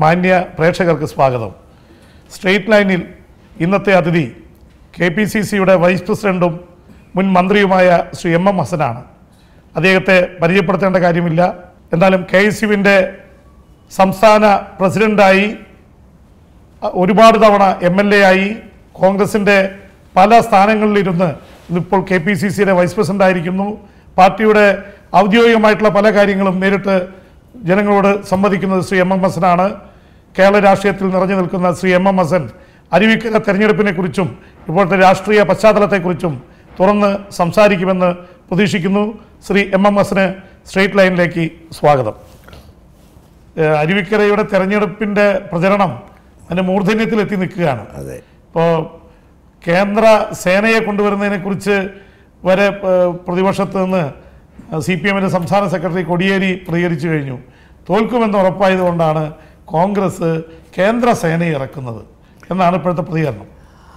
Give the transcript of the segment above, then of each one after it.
മാന്യ പ്രേക്ഷകർക്ക് സ്വാഗതം സ്ട്രെയിറ്റ് ലൈനിൽ ഇന്നത്തെ അതിഥി കെ പി സി സിയുടെ വൈസ് പ്രസിഡന്റും മുൻ മന്ത്രിയുമായ ശ്രീ എം എം ഹസനാണ് അദ്ദേഹത്തെ പരിചയപ്പെടുത്തേണ്ട കാര്യമില്ല എന്നാലും കെ എസ് യുവിൻ്റെ സംസ്ഥാന പ്രസിഡന്റായി അ- ഒരുപാട് തവണ എം എൽ എ ആയി കോൺഗ്രസിൻ്റെ പല സ്ഥാനങ്ങളിലിരുന്ന് ഇന്നിപ്പോൾ കെ പി സി സിയുടെ വൈസ് പ്രസിഡന്റ് ആയിരിക്കുന്നു പാർട്ടിയുടെ ഔദ്യോഗികമായിട്ടുള്ള പല കാര്യങ്ങളും നേരിട്ട് ജനങ്ങളോട് സംവദിക്കുന്നത് ശ്രീ എം എം ഹസനാണ് കേരള രാഷ്ട്രീയത്തിൽ നിറഞ്ഞു നിൽക്കുന്ന ശ്രീ എം എം ഹസൻ അരുവിക്കര തെരഞ്ഞെടുപ്പിനെ കുറിച്ചും ഇപ്പോഴത്തെ രാഷ്ട്രീയ പശ്ചാത്തലത്തെക്കുറിച്ചും തുറന്ന് സംസാരിക്കുമെന്ന് പ്രതീക്ഷിക്കുന്നു ശ്രീ എം എം ഹസന് സ്ട്രെയിറ്റ് ലൈനിലേക്ക് സ്വാഗതം ഏഹ് അരുവിക്കരയുടെ തെരഞ്ഞെടുപ്പിന്റെ പ്രചരണം അതിന്റെ മൂർധന്യത്തിൽ എത്തി നിൽക്കുകയാണ് അതെ ഇപ്പോൾ കേന്ദ്ര സേനയെ കൊണ്ടുവരുന്നതിനെ കുറിച്ച് വരെ ഏഹ്, പ്രതിപക്ഷത്ത് നിന്ന് സി പി എമ്മിന്റെ സംസ്ഥാന സെക്രട്ടറി കൊടിയേരി പ്രതികരിച്ചു കഴിഞ്ഞു തോൽക്കുമെന്ന് ഉറപ്പായതുകൊണ്ടാണ് കോൺഗ്രസ് കേന്ദ്ര സേനയെ ഇറക്കുന്നത് എന്നാണ് ഇപ്പോഴത്തെ പ്രതികരണം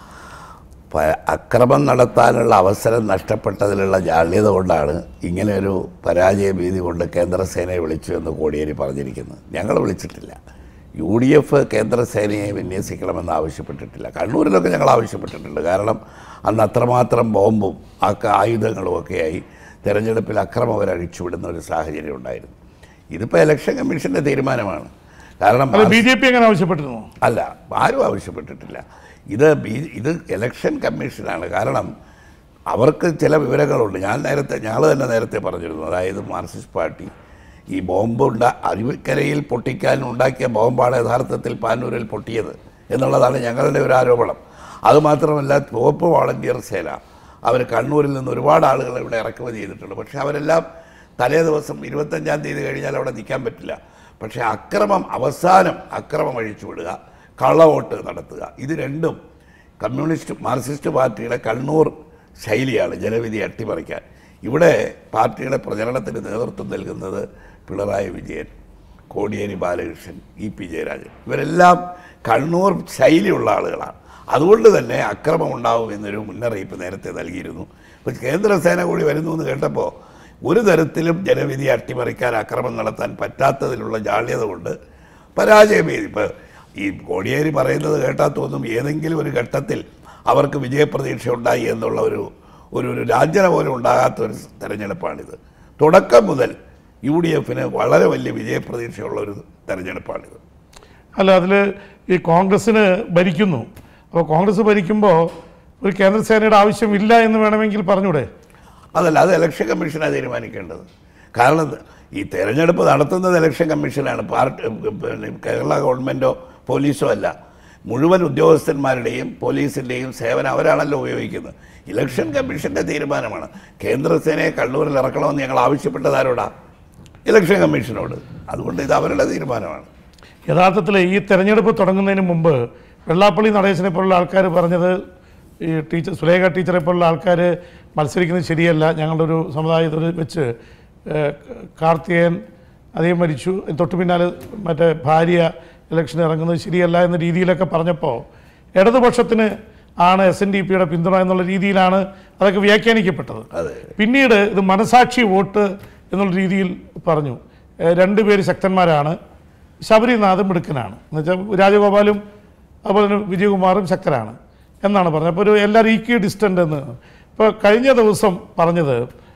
പ- അക്രമം നടത്താനുള്ള അവസരം നഷ്ടപ്പെട്ടതിലുള്ള ജാള്യത കൊണ്ടാണ് ഇങ്ങനെ ഒരു പരാജയ ഭീതി കൊണ്ട് കേന്ദ്രസേനയെ വിളിച്ചു എന്ന് കോടിയേരി പറഞ്ഞിരിക്കുന്നത് ഞങ്ങൾ വിളിച്ചിട്ടില്ല യു ഡി എഫ് കേന്ദ്രസേനയെ വിന്യസിക്കണമെന്ന് ആവശ്യപ്പെട്ടിട്ടില്ല കണ്ണൂരിലൊക്കെ ഞങ്ങൾ ആവശ്യപ്പെട്ടിട്ടുണ്ട് കാരണം അന്ന് അത്രമാത്രം ബോംബും ആ ആയുധങ്ങളും ഒക്കെയായി തെരഞ്ഞെടുപ്പിൽ അക്രമം അവർ അഴിച്ചുവിടുന്ന ഒരു സാഹചര്യം ഉണ്ടായിരുന്നു ഇതിപ്പോൾ ഇലക്ഷൻ കമ്മീഷൻ്റെ തീരുമാനമാണ് കാരണം അത് ബി ജെ പി അങ്ങനെ ആവശ്യപ്പെട്ടിരുന്നു അല്ല ആരും ആവശ്യപ്പെട്ടിട്ടില്ല ഇത് ബി ഇത് ഇലക്ഷൻ കമ്മീഷനാണ് കാരണം അവർക്ക് ചില വിവരങ്ങളുണ്ട് ഞാൻ നേരത്തെ ഞങ്ങൾ തന്നെ നേരത്തെ പറഞ്ഞിരുന്നു അതായത് മാർക്സിസ്റ്റ് പാർട്ടി ഈ ബോംബ് ഉണ്ട അരുവിക്കരയിൽ പൊട്ടിക്കാൻ ഉണ്ടാക്കിയ ബോംബാണ് യഥാർത്ഥത്തിൽ പാനൂരിൽ പൊട്ടിയത് എന്നുള്ളതാണ് ഞങ്ങളുടെ ഒരു ആരോപണം അതുമാത്രമല്ല ചുവപ്പ് വോളണ്ടിയർ സേന അവർ കണ്ണൂരിൽ നിന്ന് ഒരുപാട് ആളുകൾ ഇവിടെ ഇറക്കുമതി ചെയ്തിട്ടുണ്ട് പക്ഷേ അവരെല്ലാം തലേ ദിവസം ഇരുപത്തഞ്ചാം തീയതി കഴിഞ്ഞാൽ അവിടെ നിൽക്കാൻ പറ്റില്ല പക്ഷേ അക്രമം അവസാനം അക്രമം അഴിച്ചു വിടുക കള്ളവോട്ട് നടത്തുക ഇത് രണ്ടും കമ്മ്യൂണിസ്റ്റ് മാർക്സിസ്റ്റ് പാർട്ടിയുടെ കണ്ണൂർ ശൈലിയാണ് ജനവിധി അട്ടിമറിക്കാൻ ഇവിടെ പാർട്ടിയുടെ പ്രചരണത്തിന് നേതൃത്വം നൽകുന്നത് പിണറായി വിജയൻ കോടിയേരി ബാലകൃഷ്ണൻ ഇ പി ജയരാജൻ ഇവരെല്ലാം കണ്ണൂർ ശൈലിയുള്ള ആളുകളാണ് അതുകൊണ്ട് തന്നെ അക്രമം ഉണ്ടാവും എന്നൊരു മുന്നറിയിപ്പ് നേരത്തെ നൽകിയിരുന്നു ഇപ്പോൾ കേന്ദ്രസേന കൂടി വരുന്നു എന്ന് കേട്ടപ്പോൾ ഒരു തരത്തിലും ജനവിധി അട്ടിമറിക്കാൻ അക്രമം നടത്താൻ പറ്റാത്തതിലുള്ള ജാള്യത കൊണ്ട് പരാജയമേതി ഇപ്പോൾ ഈ കോടിയേരി പറയുന്നത് കേട്ടാൽ തോന്നും ഏതെങ്കിലും ഒരു ഘട്ടത്തിൽ അവർക്ക് വിജയപ്രതീക്ഷ ഉണ്ടായി എന്നുള്ള ഒരു ഒരു ഒരു രാജ്യന പോലും ഉണ്ടാകാത്ത ഒരു തെരഞ്ഞെടുപ്പാണിത് തുടക്കം മുതൽ യു ഡി എഫിന് വളരെ വലിയ വിജയപ്രതീക്ഷയുള്ള ഒരു തെരഞ്ഞെടുപ്പാണിത് അല്ല അതിൽ ഈ കോൺഗ്രസ്സിന് ഭരിക്കുന്നു അപ്പോൾ കോൺഗ്രസ് ഭരിക്കുമ്പോൾ ഒരു കേന്ദ്ര സേനയുടെ ആവശ്യമില്ല എന്ന് വേണമെങ്കിൽ പറഞ്ഞൂടെ അതല്ല അത് ഇലക്ഷൻ കമ്മീഷനാണ് തീരുമാനിക്കേണ്ടത് കാരണം ഈ തെരഞ്ഞെടുപ്പ് നടത്തുന്നത് ഇലക്ഷൻ കമ്മീഷനാണ് പാർട്ടി പിന്നെ കേരള ഗവൺമെൻറ്റോ പോലീസോ അല്ല മുഴുവൻ ഉദ്യോഗസ്ഥന്മാരുടെയും പോലീസിൻ്റെയും സേവനം അവരാണല്ലോ ഉപയോഗിക്കുന്നത് ഇലക്ഷൻ കമ്മീഷൻ്റെ തീരുമാനമാണ് കേന്ദ്രസേനയെ കണ്ണൂരിൽ ഇറക്കണമെന്ന് ഞങ്ങൾ ആവശ്യപ്പെട്ടത് ആരോടാ ഇലക്ഷൻ കമ്മീഷനോട് അതുകൊണ്ട് ഇത് അവരുടെ തീരുമാനമാണ് യഥാർത്ഥത്തിൽ ഈ തെരഞ്ഞെടുപ്പ് തുടങ്ങുന്നതിന് മുമ്പ് വെള്ളാപ്പള്ളി നടേശനെ പോലുള്ള ആൾക്കാർ പറഞ്ഞത് ഈ ടീച്ചർ സുലേഖ ടീച്ചറെ പോലുള്ള ആൾക്കാർ മത്സരിക്കുന്നത് ശരിയല്ല ഞങ്ങളുടെ ഒരു സമുദായത്തിൽ വെച്ച് ഏഹ്, കാർത്തികേയൻ അദ്ദേഹം മരിച്ചു തൊട്ടു പിന്നാലെ മറ്റേ ഭാര്യ ഇലക്ഷന് ഇറങ്ങുന്നത് ശരിയല്ല എന്ന രീതിയിലൊക്കെ പറഞ്ഞപ്പോൾ ഇടതുപക്ഷത്തിന് ആണ് എസ് എൻ ഡി പിയുടെ പിന്തുണ എന്നുള്ള രീതിയിലാണ് അതൊക്കെ വ്യാഖ്യാനിക്കപ്പെട്ടത് അതെ പിന്നീട് ഇത് മനസാക്ഷി വോട്ട് എന്നുള്ള രീതിയിൽ പറഞ്ഞു ഏഹ് രണ്ടുപേര് ശക്തന്മാരാണ് ശബരിനാഥും മിടുക്കനാണ് എന്നുവെച്ചാൽ രാജഗോപാലും അതുപോലെ തന്നെ വിജയകുമാറും ശക്തരാണ് എന്നാണ് പറഞ്ഞത് അപ്പോൾ ഒരു എല്ലാവരും ഈക്വി ഡിസ്റ്റൻ്റ് എന്ന് ഇപ്പോൾ കഴിഞ്ഞ ദിവസം പറഞ്ഞത്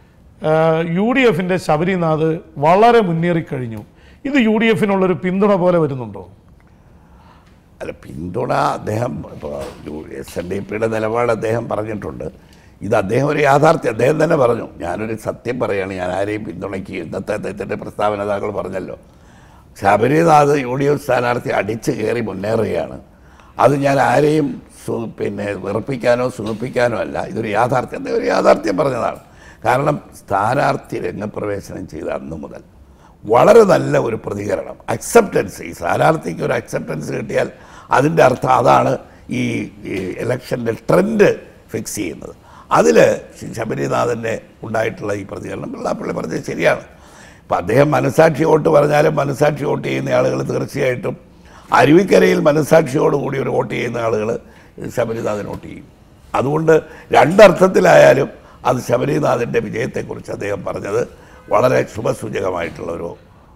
യു ഡി എഫിൻ്റെ ശബരിനാഥ് വളരെ മുന്നേറിക്കഴിഞ്ഞു ഇത് യു ഡി എഫിനുള്ളൊരു പിന്തുണ പോലെ വരുന്നുണ്ടോ അല്ല പിന്തുണ അദ്ദേഹം ഇപ്പോൾ എസ് എൻ ഡി പിയുടെ നിലപാട് അദ്ദേഹം പറഞ്ഞിട്ടുണ്ട് ഇത് അദ്ദേഹം ഒരു യാഥാർത്ഥ്യം അദ്ദേഹം തന്നെ പറഞ്ഞു ഞാനൊരു സത്യം പറയുകയാണ് ഞാൻ ആരെയും പിന്തുണയ്ക്കുക ഇന്നത്തെ അദ്ദേഹത്തിൻ്റെ പ്രസ്താവന താങ്കൾ പറഞ്ഞല്ലോ ശബരിനാഥ് യു ഡി എഫ് സ്ഥാനാർത്ഥി അടിച്ചു കയറി മുന്നേറുകയാണ് അത് ഞാൻ ആരെയും സു പിന്നെ വെറുപ്പിക്കാനോ സുഖിപ്പിക്കാനോ അല്ല ഇതൊരു യാഥാർത്ഥ്യം അദ്ദേഹം ഒരു യാഥാർത്ഥ്യം പറഞ്ഞതാണ് കാരണം സ്ഥാനാർത്ഥി രംഗപ്രവേശനം ചെയ്ത അന്ന് മുതൽ വളരെ നല്ല ഒരു പ്രതികരണം അക്സെപ്റ്റൻസ് ഈ സ്ഥാനാർത്ഥിക്ക് ഒരു അക്സെപ്റ്റൻസ് കിട്ടിയാൽ അതിൻ്റെ അർത്ഥം അതാണ് ഈ ഇലക്ഷൻ്റെ ട്രെൻഡ് ഫിക്സ് ചെയ്യുന്നത് അതിൽ ശബരിനാഥൻ്റെ ഉണ്ടായിട്ടുള്ള ഈ പ്രതികരണം വെള്ളാപ്പള്ളി പറഞ്ഞത് ശരിയാണ് അപ്പം അദ്ദേഹം മനസാക്ഷി വോട്ട് പറഞ്ഞാലും മനസാക്ഷി വോട്ട് ചെയ്യുന്ന ആളുകൾ തീർച്ചയായിട്ടും അരുവിക്കരയിൽ മനസാക്ഷിയോടുകൂടി ഒരു വോട്ട് ചെയ്യുന്ന ആളുകൾ ശബരിനാഥൻ വോട്ട് ചെയ്യും അതുകൊണ്ട് രണ്ടർത്ഥത്തിലായാലും അത് ശബരിനാഥൻ്റെ വിജയത്തെക്കുറിച്ച് അദ്ദേഹം പറഞ്ഞത് വളരെ ശുഭസൂചകമായിട്ടുള്ള ഒരു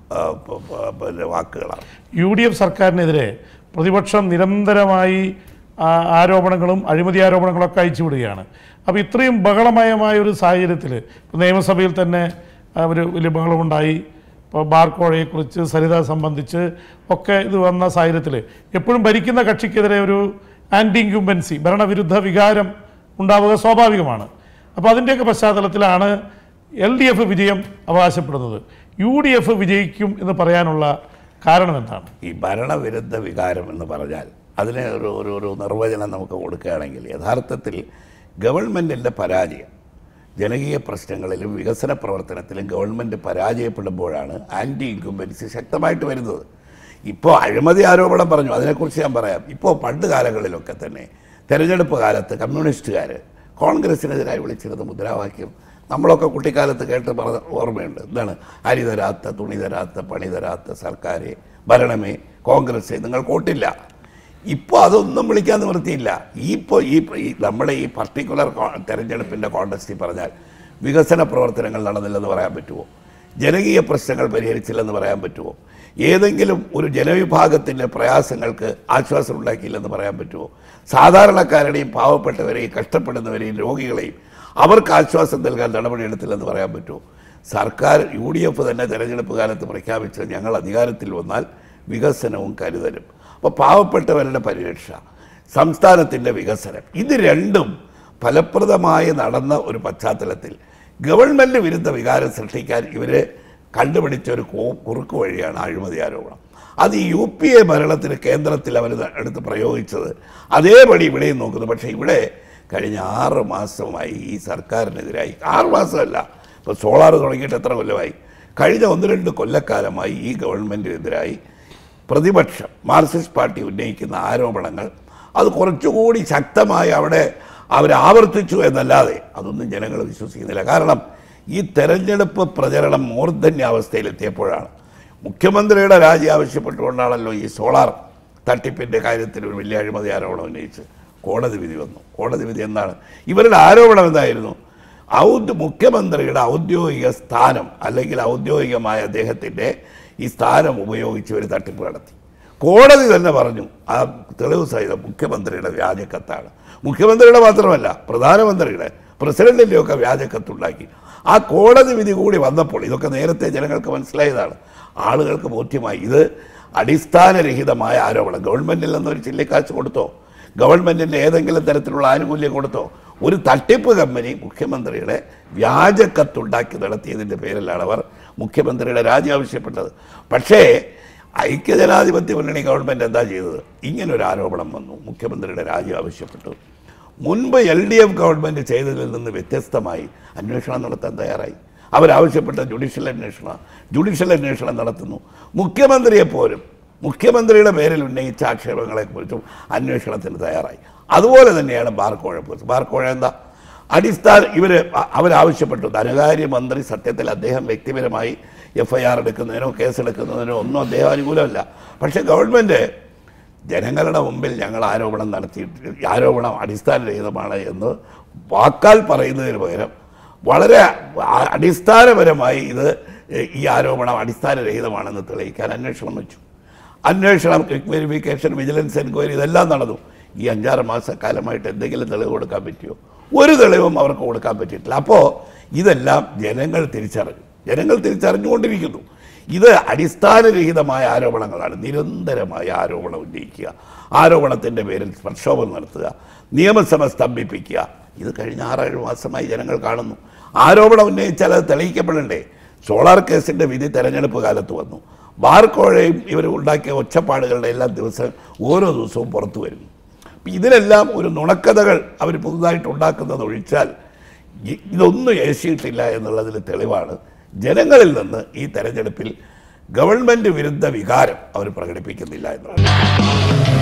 ആ, പ- പ- പിന്നെ വാക്കുകളാണ് യു ഡി എഫ് സർക്കാരിനെതിരെ പ്രതിപക്ഷം നിരന്തരമായി ആ, ആരോപണങ്ങളും അഴിമതി ആരോപണങ്ങളൊക്കെ അയച്ചുവിടുകയാണ് അപ്പോൾ ഇത്രയും ബഹളമയമായ ഒരു സാഹചര്യത്തിൽ നിയമസഭയിൽ തന്നെ ആ, ഒരു വലിയ ബഹളമുണ്ടായി ഇപ്പോൾ ബാർക്കോഴയെക്കുറിച്ച് സരിത സംബന്ധിച്ച് ഒക്കെ ഇത് വന്ന സാഹചര്യത്തിൽ എപ്പോഴും ഭരിക്കുന്ന കക്ഷിക്കെതിരെ ഒരു ആൻറ്റി ഇൻക്യുംബൻസി ഭരണവിരുദ്ധ വികാരം ഉണ്ടാവുക സ്വാഭാവികമാണ് അപ്പോൾ അതിൻ്റെയൊക്കെ പശ്ചാത്തലത്തിലാണ് എൽ ഡി എഫ് വിജയം അവകാശപ്പെടുന്നത് യു ഡി എഫ് വിജയിക്കും എന്ന് പറയാനുള്ള കാരണം എന്താണ് ഈ ഭരണവിരുദ്ധ വികാരം എന്ന് പറഞ്ഞാൽ അതിന് ഒരു ഒരു ഒരു നിർവചനം നമുക്ക് കൊടുക്കുകയാണെങ്കിൽ യഥാർത്ഥത്തിൽ ഗവൺമെൻറ്റിൻ്റെ പരാജയം ജനകീയ പ്രശ്നങ്ങളിലും വികസന പ്രവർത്തനത്തിലും ഗവൺമെൻറ് പരാജയപ്പെടുമ്പോഴാണ് ആൻറ്റി ഇൻകുംബൻസി ശക്തമായിട്ട് വരുന്നത് ഇപ്പോൾ അഴിമതി ആരോപണം പറഞ്ഞു അതിനെക്കുറിച്ച് ഞാൻ പറയാം ഇപ്പോൾ പണ്ട് കാലങ്ങളിലൊക്കെ തന്നെ തെരഞ്ഞെടുപ്പ് കാലത്ത് കമ്മ്യൂണിസ്റ്റുകാർ കോൺഗ്രസിനെതിരായി വിളിച്ചിരുന്ന മുദ്രാവാക്യം നമ്മളൊക്കെ കുട്ടിക്കാലത്ത് കേട്ട് പറഞ്ഞ ഓർമ്മയുണ്ട് എന്താണ് അരി തരാത്ത തുണി തരാത്ത പണി തരാത്ത സർക്കാരെ ഭരണമേ കോൺഗ്രസ് നിങ്ങൾ കോട്ടില്ല ഇപ്പോൾ അതൊന്നും വിളിക്കാൻ നിവൃത്തിയില്ല ഈ ഇപ്പോൾ ഈ ഈ നമ്മുടെ ഈ പർട്ടിക്കുലർ തെരഞ്ഞെടുപ്പിൻ്റെ കോണ്ടസ്റ്റിൽ പറഞ്ഞാൽ വികസന പ്രവർത്തനങ്ങൾ നടന്നില്ലെന്ന് പറയാൻ പറ്റുമോ ജനകീയ പ്രശ്നങ്ങൾ പരിഹരിച്ചില്ലെന്ന് പറയാൻ പറ്റുമോ ഏതെങ്കിലും ഒരു ജനവിഭാഗത്തിൻ്റെ പ്രയാസങ്ങൾക്ക് ആശ്വാസം ഉണ്ടാക്കിയില്ലെന്ന് പറയാൻ പറ്റുമോ സാധാരണക്കാരുടെയും പാവപ്പെട്ടവരെയും കഷ്ടപ്പെടുന്നവരെയും രോഗികളെയും അവർക്ക് ആശ്വാസം നൽകാൻ നടപടിയെടുത്തില്ലെന്ന് പറയാൻ പറ്റുമോ സർക്കാർ യു ഡി എഫ് തന്നെ തെരഞ്ഞെടുപ്പ് കാലത്ത് പ്രഖ്യാപിച്ചത് ഞങ്ങൾ അധികാരത്തിൽ വന്നാൽ വികസനവും കരുതലും അപ്പോൾ പാവപ്പെട്ടവരുടെ പരിരക്ഷ സംസ്ഥാനത്തിൻ്റെ വികസനം ഇത് രണ്ടും ഫലപ്രദമായി നടന്ന ഒരു പശ്ചാത്തലത്തിൽ ഗവൺമെൻറ് വിരുദ്ധ വികാരം സൃഷ്ടിക്കാൻ ഇവർ കണ്ടുപിടിച്ച ഒരു കോ കുറുക്ക് വഴിയാണ് അഴിമതി ആരോപണം അത് ഈ യു പി എ ഭരണത്തിന് കേന്ദ്രത്തിൽ അവർ എടുത്ത് പ്രയോഗിച്ചത് അതേപടി ഇവിടെയും നോക്കുന്നു പക്ഷേ ഇവിടെ കഴിഞ്ഞ ആറ് മാസമായി ഈ സർക്കാരിനെതിരായി ആറ് മാസമല്ല ഇപ്പോൾ സോളാർ തുടങ്ങിയിട്ട് എത്ര കൊല്ലമായി കഴിഞ്ഞ ഒന്ന് രണ്ട് കൊല്ലക്കാലമായി ഈ ഗവൺമെൻറ്റിനെതിരായി പ്രതിപക്ഷം മാർക്സിസ്റ്റ് പാർട്ടി ഉന്നയിക്കുന്ന ആരോപണങ്ങൾ അത് കുറച്ചുകൂടി ശക്തമായി അവിടെ അവർ ആവർത്തിച്ചു എന്നല്ലാതെ അതൊന്നും ജനങ്ങൾ വിശ്വസിക്കുന്നില്ല കാരണം ഈ തെരഞ്ഞെടുപ്പ് പ്രചരണം മൂർധന്യാവസ്ഥയിലെത്തിയപ്പോഴാണ് മുഖ്യമന്ത്രിയുടെ രാജി ആവശ്യപ്പെട്ടുകൊണ്ടാണല്ലോ ഈ സോളാർ തട്ടിപ്പിൻ്റെ കാര്യത്തിൽ ഒരു വലിയ അഴിമതി ആരോപണം ഉന്നയിച്ച് കോടതി വിധി വന്നു കോടതി വിധി എന്താണ് ഇവരുടെ ആരോപണം എന്തായിരുന്നു ഔദ്യ മുഖ്യമന്ത്രിയുടെ ഔദ്യോഗിക സ്ഥാനം അല്ലെങ്കിൽ ഔദ്യോഗികമായ അദ്ദേഹത്തിൻ്റെ ഈ സ്ഥാനം ഉപയോഗിച്ച് ഒരു തട്ടിപ്പ് നടത്തി കോടതി തന്നെ പറഞ്ഞു ആ തെളിവ് സഹിതം മുഖ്യമന്ത്രിയുടെ വ്യാജക്കത്താണ് മുഖ്യമന്ത്രിയുടെ മാത്രമല്ല പ്രധാനമന്ത്രിയുടെ പ്രസിഡന്റിൻ്റെ ഒക്കെ വ്യാജക്കത്തുണ്ടാക്കി ആ കോടതി വിധി കൂടി വന്നപ്പോൾ ഇതൊക്കെ നേരത്തെ ജനങ്ങൾക്ക് മനസ്സിലായതാണ് ആളുകൾക്ക് ബോധ്യമായി ഇത് അടിസ്ഥാനരഹിതമായ ആരോപണം ഗവൺമെൻറ്റിൽ നിന്ന് ഒരു ചില്ലിക്കാശ് കൊടുത്തോ ഗവൺമെൻറ്റിൻ്റെ ഏതെങ്കിലും തരത്തിലുള്ള ആനുകൂല്യം കൊടുത്തോ ഒരു തട്ടിപ്പ് കമ്പനി മുഖ്യമന്ത്രിയുടെ വ്യാജക്കത്തുണ്ടാക്കി നടത്തിയതിൻ്റെ പേരിലാണ് അവർ മുഖ്യമന്ത്രിയുടെ രാജി ആവശ്യപ്പെട്ടത് പക്ഷേ ഐക്യജനാധിപത്യ മുന്നണി ഗവൺമെൻറ് എന്താ ചെയ്തത് ഇങ്ങനൊരു ആരോപണം വന്നു മുഖ്യമന്ത്രിയുടെ രാജി ആവശ്യപ്പെട്ടു മുൻപ് എൽ ഡി എഫ് ഗവൺമെൻറ് ചെയ്തതിൽ നിന്ന് വ്യത്യസ്തമായി അന്വേഷണം നടത്താൻ തയ്യാറായി അവരാവശ്യപ്പെട്ട ജുഡീഷ്യൽ അന്വേഷണം ജുഡീഷ്യൽ അന്വേഷണം നടത്തുന്നു മുഖ്യമന്ത്രിയെപ്പോലും മുഖ്യമന്ത്രിയുടെ പേരിൽ ഉന്നയിച്ച ആക്ഷേപങ്ങളെക്കുറിച്ചും അന്വേഷണത്തിന് തയ്യാറായി അതുപോലെ തന്നെയാണ് ബാർക്കോഴ കേസ് ബാർക്കോഴ എന്താ അടിസ്ഥാന ഇവർ അവരാവശ്യപ്പെട്ടു ധനകാര്യ മന്ത്രി സത്യത്തിൽ അദ്ദേഹം വ്യക്തിപരമായി എഫ് ഐ ആർ എടുക്കുന്നതിനോ കേസെടുക്കുന്നതിനോ ഒന്നും അദ്ദേഹം അനുകൂലമല്ല പക്ഷേ ഗവൺമെൻറ് ജനങ്ങളുടെ മുമ്പിൽ ഞങ്ങൾ ആരോപണം നടത്തിയിട്ട് ആരോപണം അടിസ്ഥാനരഹിതമാണ് എന്ന് വാക്കാൽ പറയുന്നതിന് പകരം വളരെ ആ- അടിസ്ഥാനപരമായി ഇത് ഈ ആരോപണം അടിസ്ഥാനരഹിതമാണെന്ന് തെളിയിക്കാൻ അന്വേഷണം വെച്ചു അന്വേഷണം ക്വിക്ക് വെരിഫിക്കേഷൻ വിജിലൻസ് എൻക്വയറി ഇതെല്ലാം നടന്നു ഈ അഞ്ചാറ് മാസക്കാലമായിട്ട് എന്തെങ്കിലും തെളിവ് കൊടുക്കാൻ പറ്റിയോ ഒരു തെളിവും അവർക്ക് കൊടുക്കാൻ പറ്റിയിട്ടില്ല അപ്പോൾ ഇതെല്ലാം ജനങ്ങൾ തിരിച്ചറിഞ്ഞു ജനങ്ങൾ തിരിച്ചറിഞ്ഞുകൊണ്ടിരിക്കുന്നു ഇത് അടിസ്ഥാനരഹിതമായ ആരോപണങ്ങളാണ് നിരന്തരമായ ആരോപണം ഉന്നയിക്കുക ആരോപണത്തിൻ്റെ പേരിൽ പ്രക്ഷോഭം നടത്തുക നിയമസഭ സ്തംഭിപ്പിക്കുക ഇത് കഴിഞ്ഞ ആറേഴ് മാസമായി ജനങ്ങൾ കാണുന്നു ആരോപണം ഉന്നയിച്ചാൽ അത് തെളിയിക്കപ്പെടണ്ടേ സോളാർ കേസിൻ്റെ വിധി തെരഞ്ഞെടുപ്പ് കാലത്ത് വന്നു ബാർക്കോഴയും ഇവർ ഉണ്ടാക്കിയ ഒച്ചപ്പാടുകളുടെ എല്ലാ ദിവസവും ഓരോ ദിവസവും പുറത്തു വരുന്നു അപ്പം ഇതിലെല്ലാം ഒരു നുണക്കഥകൾ അവർ പുതുതായിട്ട് ഉണ്ടാക്കുന്നത് ഒഴിച്ചാൽ ഇ- ഇതൊന്നും ഏശിയിട്ടില്ല എന്നുള്ളതിൽ തെളിവാണ് ജനങ്ങളിൽ നിന്ന് ഈ തെരഞ്ഞെടുപ്പിൽ ഗവൺമെൻറ് വിരുദ്ധ വികാരം അവർ പ്രകടിപ്പിക്കുന്നില്ല എന്നുള്ളത്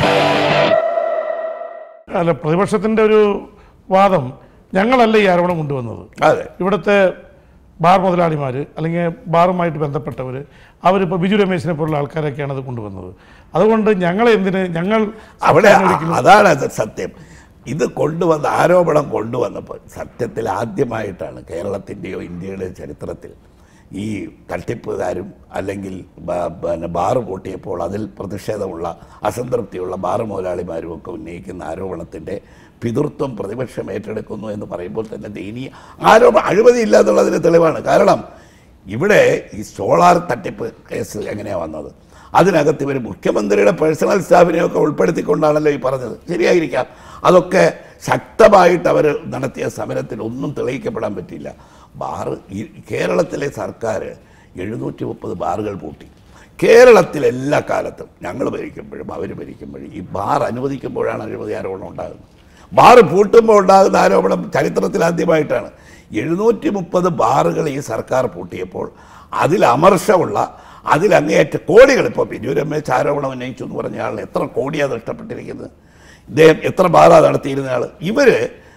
അല്ല പ്രതിപക്ഷത്തിൻ്റെ ഒരു വാദം ഞങ്ങളല്ല ഈ ആരോപണം കൊണ്ടുവന്നത് അതെ ഇവിടുത്തെ ബാർ മുതലാളിമാർ അല്ലെങ്കിൽ ബാറുമായിട്ട് ബന്ധപ്പെട്ടവർ അവരിപ്പോൾ ബിജു രമേശിനെ പോലുള്ള ആൾക്കാരൊക്കെയാണ് അത് കൊണ്ടുവന്നത് അതുകൊണ്ട് ഞങ്ങളെ എന്തിന് ഞങ്ങൾ അവിടെ സർക്കാരിനെ ഒരിക്കലും- അതാണ് അത് സത്യം ഇത് കൊണ്ടുവന്ന ആരോപണം കൊണ്ടുവന്നപ്പോൾ സത്യത്തിൽ ആദ്യമായിട്ടാണ് കേരളത്തിൻ്റെയോ ഇന്ത്യയുടെയോ ചരിത്രത്തിൽ ഈ തട്ടിപ്പുകാരും അല്ലെങ്കിൽ ബ- പിന്നെ ബാറ് പൂട്ടിയപ്പോൾ അതിൽ പ്രതിഷേധമുള്ള അസംതൃപ്തിയുള്ള ബാറ് മുതലാളിമാരും ഒക്കെ ഉന്നയിക്കുന്ന ആരോപണത്തിൻ്റെ പിതൃത്വം പ്രതിപക്ഷം ഏറ്റെടുക്കുന്നു എന്ന് പറയുമ്പോൾ തന്നെ ദയനീയ ആരോപണം അഴിമതിയില്ല എന്നുള്ളതിന് തെളിവാണ് കാരണം ഇവിടെ ഈ സോളാർ തട്ടിപ്പ് കേസ് എങ്ങനെയാണ് വന്നത് അതിനകത്ത് ഇവർ മുഖ്യമന്ത്രിയുടെ പേഴ്സണൽ സ്റ്റാഫിനെയൊക്കെ ഉൾപ്പെടുത്തിക്കൊണ്ടാണല്ലോ ഈ പറഞ്ഞത് ശരിയായിരിക്കാം അതൊക്കെ ശക്തമായിട്ട് അവർ നടത്തിയ സമരത്തിൽ ഒന്നും തെളിയിക്കപ്പെടാൻ പറ്റില്ല ബാർ ഈ കേരളത്തിലെ സർക്കാർ എഴുന്നൂറ്റി മുപ്പത് ബാറുകൾ പൂട്ടി കേരളത്തിൽ എല്ലാ കാലത്തും ഞങ്ങൾ ഭരിക്കുമ്പോഴും അവർ ഭരിക്കുമ്പോഴും ഈ ബാർ അനുവദിക്കുമ്പോഴാണ് അഴിമതി ആരോപണം ഉണ്ടാകുന്നത് ബാർ പൂട്ടുമ്പോൾ ഉണ്ടാകുന്ന ആരോപണം ചരിത്രത്തിൽ ആദ്യമായിട്ടാണ് എഴുന്നൂറ്റി മുപ്പത് ബാറുകൾ ഈ സർക്കാർ പൂട്ടിയപ്പോൾ അതിൽ അമർഷമുള്ള അതിൽ അങ്ങേയറ്റ കോടികൾ ഇപ്പോൾ പിന്നീട് രമേശ് ആരോപണം ഉന്നയിച്ചു എന്ന് പറഞ്ഞ ആളിന് എത്ര കോടിയാണ് നഷ്ടപ്പെട്ടിരിക്കുന്നത് ഇദ്ദേഹം എത്ര ബാധ നടത്തിയിരുന്ന ആൾ ഇവർ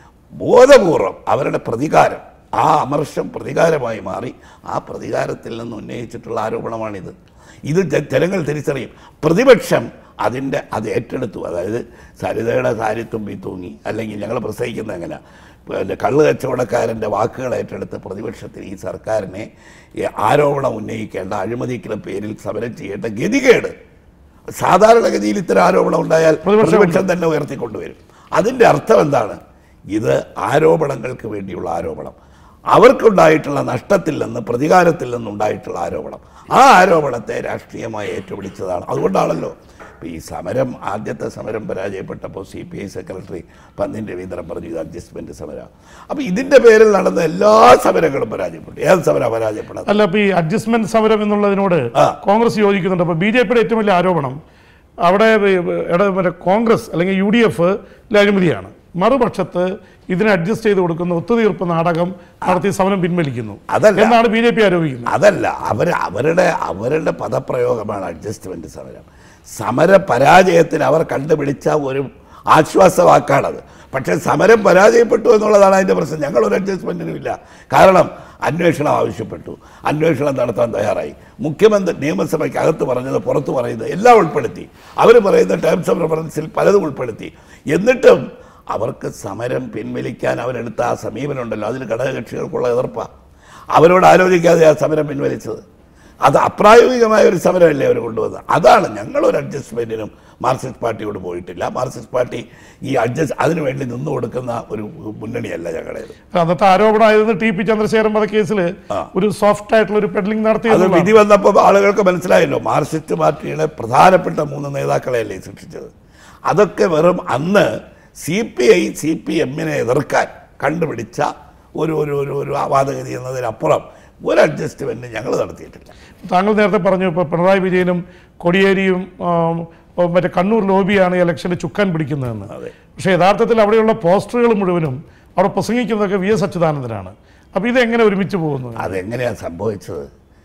ബോധപൂർവം അവരുടെ പ്രതികാരം ആ അമർഷം പ്രതികാരമായി മാറി ആ പ്രതികാരത്തിൽ നിന്ന് ഉന്നയിച്ചിട്ടുള്ള ആരോപണമാണിത് ഇത് ജ- ജനങ്ങൾ തിരിച്ചറിയും പ്രതിപക്ഷം അതിൻ്റെ അത് ഏറ്റെടുത്തു അതായത് സരിതയുടെ സാരിത്തുമ്പി തൂങ്ങി അല്ലെങ്കിൽ ഞങ്ങൾ പ്രസംഗിക്കുന്നത് എങ്ങനെ പിന്നെ കള്ള് കച്ചവടക്കാരൻ്റെ വാക്കുകൾ ഏറ്റെടുത്ത് പ്രതിപക്ഷത്തിന് ഈ സർക്കാരിനെ ഈ ആരോപണം ഉന്നയിക്കേണ്ട അഴിമതിക്കുന്ന പേരിൽ സമരം ചെയ്യേണ്ട ഗതികേട് സാധാരണഗതിയിൽ ഇത്തരം ആരോപണം ഉണ്ടായാൽ പ്രതിപക്ഷം പ്രതിപക്ഷം തന്നെ ഉയർത്തിക്കൊണ്ടുവരും അതിൻ്റെ അർത്ഥം എന്താണ് ഇത് ആരോപണങ്ങൾക്ക് വേണ്ടിയുള്ള ആരോപണം അവർക്കുണ്ടായിട്ടുള്ള നഷ്ടത്തിൽ നിന്ന് പ്രതികാരത്തിൽ നിന്നുണ്ടായിട്ടുള്ള ആരോപണം ആ ആരോപണത്തെ രാഷ്ട്രീയമായി ഏറ്റുപിടിച്ചതാണ് അതുകൊണ്ടാണല്ലോ ഇപ്പോൾ ഈ സമരം ആദ്യത്തെ സമരം പരാജയപ്പെട്ടപ്പോൾ C P I secretary Pannyan Raveendran പറഞ്ഞു ഇത് അഡ്ജസ്റ്റ്മെൻറ്റ് സമരമാണ് അപ്പോൾ ഇതിൻ്റെ പേരിൽ നടന്ന എല്ലാ സമരങ്ങളും പരാജയപ്പെട്ടു ഏത് സമരം പരാജയപ്പെടുന്നത് അല്ല അപ്പൊ ഈ അഡ്ജസ്റ്റ്മെന്റ് സമരം എന്നുള്ളതിനോട് ആ. കോൺഗ്രസ് യോജിക്കുന്നുണ്ട് അപ്പൊ ബി ജെ പിയുടെ ഏറ്റവും വലിയ ആരോപണം അവിടെ ഈ- ഇട- മറ്റേ കോൺഗ്രസ് അല്ലെങ്കിൽ യു ഡി എഫ് അഴിമതിയാണ് മറുപക്ഷത്ത് ഇതിനെ അഡ്ജസ്റ്റ് ചെയ്ത് കൊടുക്കുന്ന ഒത്തുതീർപ്പ് നാടകം നടത്തി സമരം പിൻവലിക്കുന്നു അതല്ല. എന്നാണ് ബി ജെ പി ആരോപിക്കുന്നത് അതല്ല അവർ അവരുടെ അവരുടെ പദപ്രയോഗമാണ് അഡ്ജസ്റ്റ്മെൻറ്റ് സമരം സമര പരാജയത്തിന് അവർ കണ്ടുപിടിച്ച ഒരു ആശ്വാസവാക്കാണത് പക്ഷേ സമരം പരാജയപ്പെട്ടു എന്നുള്ളതാണ് അതിൻ്റെ പ്രശ്നം ഞങ്ങൾ ഒരു അഡ്ജസ്റ്റ്മെൻറ്റിനും ഇല്ല കാരണം അന്വേഷണം ആവശ്യപ്പെട്ടു അന്വേഷണം നടത്താൻ തയ്യാറായി മുഖ്യമന്ത്രി നിയമസഭയ്ക്ക് അകത്ത് പറഞ്ഞത് പുറത്ത് പറയുന്നത് എല്ലാം ഉൾപ്പെടുത്തി അവർ പറയുന്ന ടേംസ് ഓഫ് റെഫറൻസിൽ പലതും ഉൾപ്പെടുത്തി എന്നിട്ടും അവർക്ക് സമരം പിൻവലിക്കാൻ അവരെടുത്ത ആ സമീപനമുണ്ടല്ലോ അതിന് ഘടകകക്ഷികൾക്കുള്ള എതിർപ്പാണ് അവരോട് ആലോചിക്കാതെ ആ സമരം പിൻവലിച്ചത് അത് അപ്രായോഗികമായ ഒരു സമരമല്ലേ അവർ കൊണ്ടുവന്നത് അതാണ് ഞങ്ങളൊരു അഡ്ജസ്റ്റ്മെൻറ്റിനും മാർക്സിസ്റ്റ് പാർട്ടിയോട് പോയിട്ടില്ല മാർക്സിസ്റ്റ് പാർട്ടി ഈ അഡ്ജസ്റ്റ് അതിനു വേണ്ടി നിന്നു കൊടുക്കുന്ന ഒരു മുന്നണിയല്ല ഞങ്ങളുടേത് അന്നത്തെ ആരോപണമായിരുന്നു ടി പി ചന്ദ്രശേഖരൻ വധക്കേസിൽ ഒരു സോഫ്റ്റ് ആയിട്ടുള്ള ഒരു പെഡലിംഗ് നടത്തി അത് എന്നുള്ളതാണ്. വിധി വന്നപ്പോൾ ആളുകൾക്ക് മനസ്സിലായല്ലോ മാർക്സിസ്റ്റ് പാർട്ടിയുടെ പ്രധാനപ്പെട്ട മൂന്ന് നേതാക്കളെയല്ലേ ശിക്ഷിച്ചത് അതൊക്കെ വെറും അന്ന് C P I C P എമ്മിനെ എതിർക്കാൻ കണ്ടുപിടിച്ച ഒരു ഒരു ഒരു ഒരു വാദഗതി എന്നതിനപ്പുറം ഒരു അഡ്ജസ്റ്റ്മെൻറ്റ് ഞങ്ങൾ നടത്തിയിട്ടില്ല താങ്കൾ നേരത്തെ പറഞ്ഞു ഇപ്പോൾ പിണറായി വിജയനും കൊടിയേരിയും ആം, ഓ, മറ്റേ കണ്ണൂർ ലോബിയാണ് ഈ ഇലക്ഷന് ചുക്കാൻ പിടിക്കുന്നതെന്ന് അതെ. പക്ഷേ യഥാർത്ഥത്തിൽ അവിടെയുള്ള പോസ്റ്ററുകൾ മുഴുവനും അവിടെ പ്രസംഗിക്കുന്നതൊക്കെ വി എസ് അച്യുതാനന്ദനാണ് അപ്പോൾ ഇതെങ്ങനെ ഒരുമിച്ച് പോകുന്നു അതെങ്ങനെയാണ് സംഭവിച്ചത്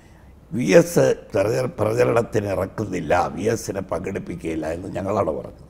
വി എസ് പ്രചരണത്തിന് ഇറക്കുന്നില്ല വി എസിനെ പങ്കെടുപ്പിക്കുകയില്ല എന്ന് ഞങ്ങളാണ് പറഞ്ഞത്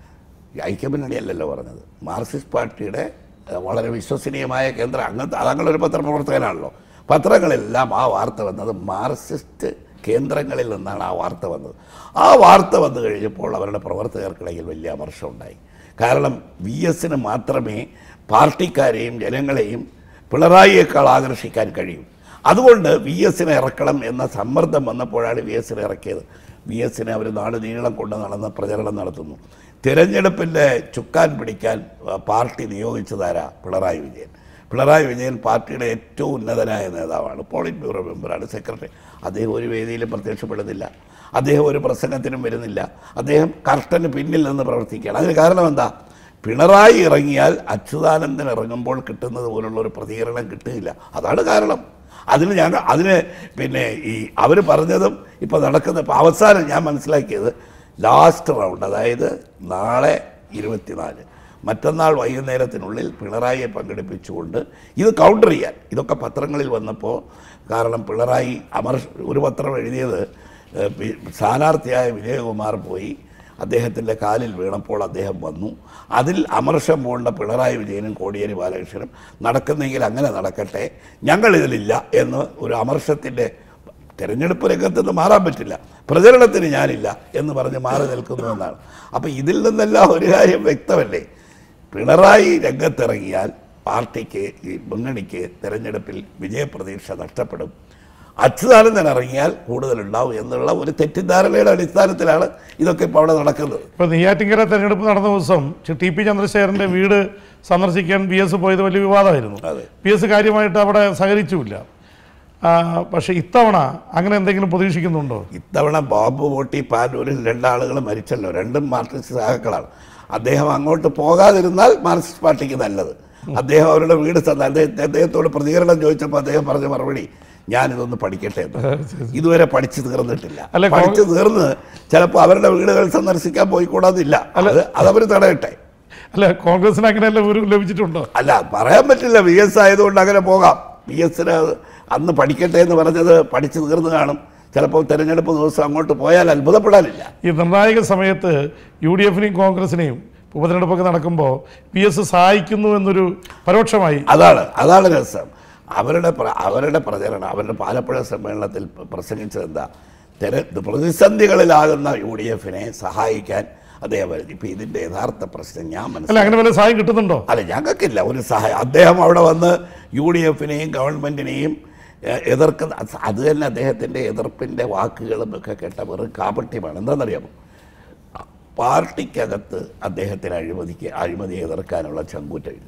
ഈ ഐക്യമുന്നണിയല്ലല്ലോ പറഞ്ഞത് മാർക്സിസ്റ്റ് പാർട്ടിയുടെ ഏഹ്, വളരെ വിശ്വസനീയമായ കേന്ദ്രം അങ്ങനത്തെ അതങ്ങളൊരു പത്രപ്രവർത്തകനാണല്ലോ പത്രങ്ങളെല്ലാം ആ വാർത്ത വന്നത് മാർക്സിസ്റ്റ് കേന്ദ്രങ്ങളിൽ നിന്നാണ് ആ വാർത്ത വന്നത് ആ വാർത്ത വന്നു കഴിഞ്ഞപ്പോൾ അവരുടെ പ്രവർത്തകർക്കിടയിൽ വലിയ അമർഷം ഉണ്ടായി കാരണം വി എസിന് മാത്രമേ പാർട്ടിക്കാരെയും ജനങ്ങളെയും പിണറായിയേക്കാൾ ആകർഷിക്കാൻ കഴിയും അതുകൊണ്ട് വി എസിനെ ഇറക്കണം എന്ന സമ്മർദ്ദം വന്നപ്പോഴാണ് വി എസിനെ ഇറക്കിയത് വി എസിനെ അവർ നാട് നീളം കൊണ്ട് നടന്ന് പ്രചരണം നടത്തുന്നു തിരഞ്ഞെടുപ്പിൻ്റെ ചുക്കാൻ പിടിക്കാൻ ആ, പാർട്ടി നിയോഗിച്ചതാരാ പിണറായി വിജയൻ പിണറായി വിജയൻ പാർട്ടിയുടെ ഏറ്റവും ഉന്നതനായ നേതാവാണ് പോളിറ്റ് ബ്യൂറോ മെമ്പറാണ് സെക്രട്ടറി അദ്ദേഹം ഒരു വേദിയിലും പ്രത്യക്ഷപ്പെടുന്നില്ല അദ്ദേഹം ഒരു പ്രസംഗത്തിനും വരുന്നില്ല അദ്ദേഹം കർട്ടന് പിന്നിൽ നിന്ന് പ്രവർത്തിക്കുകയാണ് അതിന് കാരണം എന്താ പിണറായി ഇറങ്ങിയാൽ അച്യുതാനന്ദൻ ഇറങ്ങുമ്പോൾ കിട്ടുന്നത് പോലുള്ള ഒരു പ്രതികരണം കിട്ടുകയില്ല അതാണ് കാരണം അതിന് ഞങ്ങൾ അതിന് പിന്നെ ഈ അവർ പറഞ്ഞതും ഇപ്പോൾ നടക്കുന്ന ഇപ്പോൾ അവസാനം ഞാൻ മനസ്സിലാക്കിയത് ലാസ്റ്റ് റൗണ്ട് അതായത് നാളെ ഇരുപത്തിനാല് മറ്റന്നാൾ വൈകുന്നേരത്തിനുള്ളിൽ പിണറായിയെ പങ്കെടുപ്പിച്ചുകൊണ്ട് ഇത് കൗണ്ടർ ചെയ്യാൻ ഇതൊക്കെ പത്രങ്ങളിൽ വന്നപ്പോൾ കാരണം പിണറായി അമർ ഒരു പത്രം എഴുതിയത് ഏഹ്, പി- സ്ഥാനാർത്ഥിയായ വിജയകുമാർ പോയി അദ്ദേഹത്തിൻ്റെ കാലിൽ വീണപ്പോൾ അദ്ദേഹം വന്നു അതിൽ അമർഷം പൂണ്ട പിണറായി വിജയനും കോടിയേരി ബാലകൃഷ്ണനും നടക്കുന്നെങ്കിൽ അങ്ങനെ നടക്കട്ടെ ഞങ്ങളിതിലില്ല എന്ന് ഒരു അമർഷത്തിൻ്റെ തെരഞ്ഞെടുപ്പ് രംഗത്ത് നിന്ന് മാറാൻ പറ്റില്ല പ്രചരണത്തിന് ഞാനില്ല എന്ന് പറഞ്ഞ് മാറി നിൽക്കുന്നു എന്നാണ് അപ്പോൾ ഇതിൽ നിന്നെല്ലാം ഒരു കാര്യം വ്യക്തമല്ലേ പിണറായി രംഗത്തിറങ്ങിയാൽ പാർട്ടിക്ക് ഈ മുന്നണിക്ക് തെരഞ്ഞെടുപ്പിൽ വിജയപ്രതീക്ഷ നഷ്ടപ്പെടും അച്യുതാനന്ദൻ ഇറങ്ങിയാൽ കൂടുതലുണ്ടാവും എന്നുള്ള ഒരു തെറ്റിദ്ധാരണയുടെ അടിസ്ഥാനത്തിലാണ് ഇതൊക്കെ ഇപ്പോൾ അവിടെ നടക്കുന്നത് ഇപ്പോൾ നെയ്യാറ്റിങ്കര തെരഞ്ഞെടുപ്പ് നടന്ന ദിവസം ചി- ടി പി ചന്ദ്രശേഖരൻ്റെ വീട് സന്ദർശിക്കാൻ ബി എസ് പോയത് വലിയ വിവാദമായിരുന്നു അതെ. പി എസ് കാര്യമായിട്ട് അവിടെ സഹകരിച്ചുമില്ല ആ, പക്ഷേ ഇത്തവണ അങ്ങനെ എന്തെങ്കിലും പ്രതീക്ഷിക്കുന്നുണ്ടോ ഇത്തവണ ബോംബ് പൊട്ടി പാനൂരിൽ രണ്ടാളുകൾ മരിച്ചല്ലോ രണ്ടും മാർക്സിസ്റ്റ് സഹാക്കളാണ് അദ്ദേഹം അങ്ങോട്ട് പോകാതിരുന്നാൽ മാർക്സിസ്റ്റ് പാർട്ടിക്ക് നല്ലത് അദ്ദേഹം അവരുടെ വീട് തന്ന അദ്ദേഹം അദ്ദേഹത്തോട് പ്രതികരണം ചോദിച്ചപ്പോൾ അദ്ദേഹം പറഞ്ഞ മറുപടി ഞാനിതൊന്ന് പഠിക്കട്ടെ എന്ന് ഇതുവരെ പഠിച്ചു തീർന്നിട്ടില്ല അല്ല, കോ- പഠിച്ചു തീർന്ന് ചിലപ്പോൾ അവരുടെ വീടുകൾ സന്ദർശിക്കാൻ പോയിക്കൂടാതില്ല അത് അതവർ തടയട്ടെ അല്ല കോൺഗ്രസിന് അങ്ങനെയല്ല ഒരു ലഭിച്ചിട്ടുണ്ടോ അല്ല പറയാൻ പറ്റില്ല വി എസ് ആയതുകൊണ്ട് അങ്ങനെ പോകാം വി എസിന് അന്ന് പഠിക്കട്ടെ എന്ന് പറഞ്ഞത് പഠിച്ചു തീർന്നു കാണും ചിലപ്പോൾ തെരഞ്ഞെടുപ്പ് ദിവസം അങ്ങോട്ട് പോയാൽ അത്ഭുതപ്പെടാനില്ല ഈ നിർണായക സമയത്ത് യു ഡി എഫിനെയും കോൺഗ്രസിനെയും ഉപതെരഞ്ഞെടുപ്പൊക്കെ നടക്കുമ്പോൾ പി എസ് സഹായിക്കുന്നു എന്നൊരു പരോക്ഷമായി അതാണ് അതാണ് രസം അവരുടെ പ്ര- അവരുടെ പ്രചരണം അവരുടെ പാലപ്പുഴ സമ്മേളനത്തിൽ പ്ര- പ്രസംഗിച്ചത് എന്താ തെര പ്രതിസന്ധികളിലാകുന്ന യു ഡി എഫിനെ സഹായിക്കാൻ അദ്ദേഹം വരുന്നു ഇപ്പം ഇതിൻ്റെ യഥാർത്ഥ പ്രശ്നം ഞാൻ അല്ല മനസ്സിലാക്കി അങ്ങനെ വല്ല സഹായം കിട്ടുന്നുണ്ടോ അല്ല ഞങ്ങൾക്കില്ല ഒരു സഹായം അദ്ദേഹം അവിടെ വന്ന് യു ഡി എഫിനെയും ഗവൺമെൻറ്റിനെയും എ- എതിർക്കുന്ന അത് അത് തന്നെ അദ്ദേഹത്തിൻ്റെ എതിർപ്പിൻ്റെ വാക്കുകളും ഒക്കെ കേട്ട വെറും കാപട്യമാണ് എന്താണെന്നറിയാമോ പാർട്ടിക്കകത്ത് അദ്ദേഹത്തിന് അഴിമതിക്ക് അഴിമതി എതിർക്കാനുള്ള ചങ്കൂറ്റമില്ല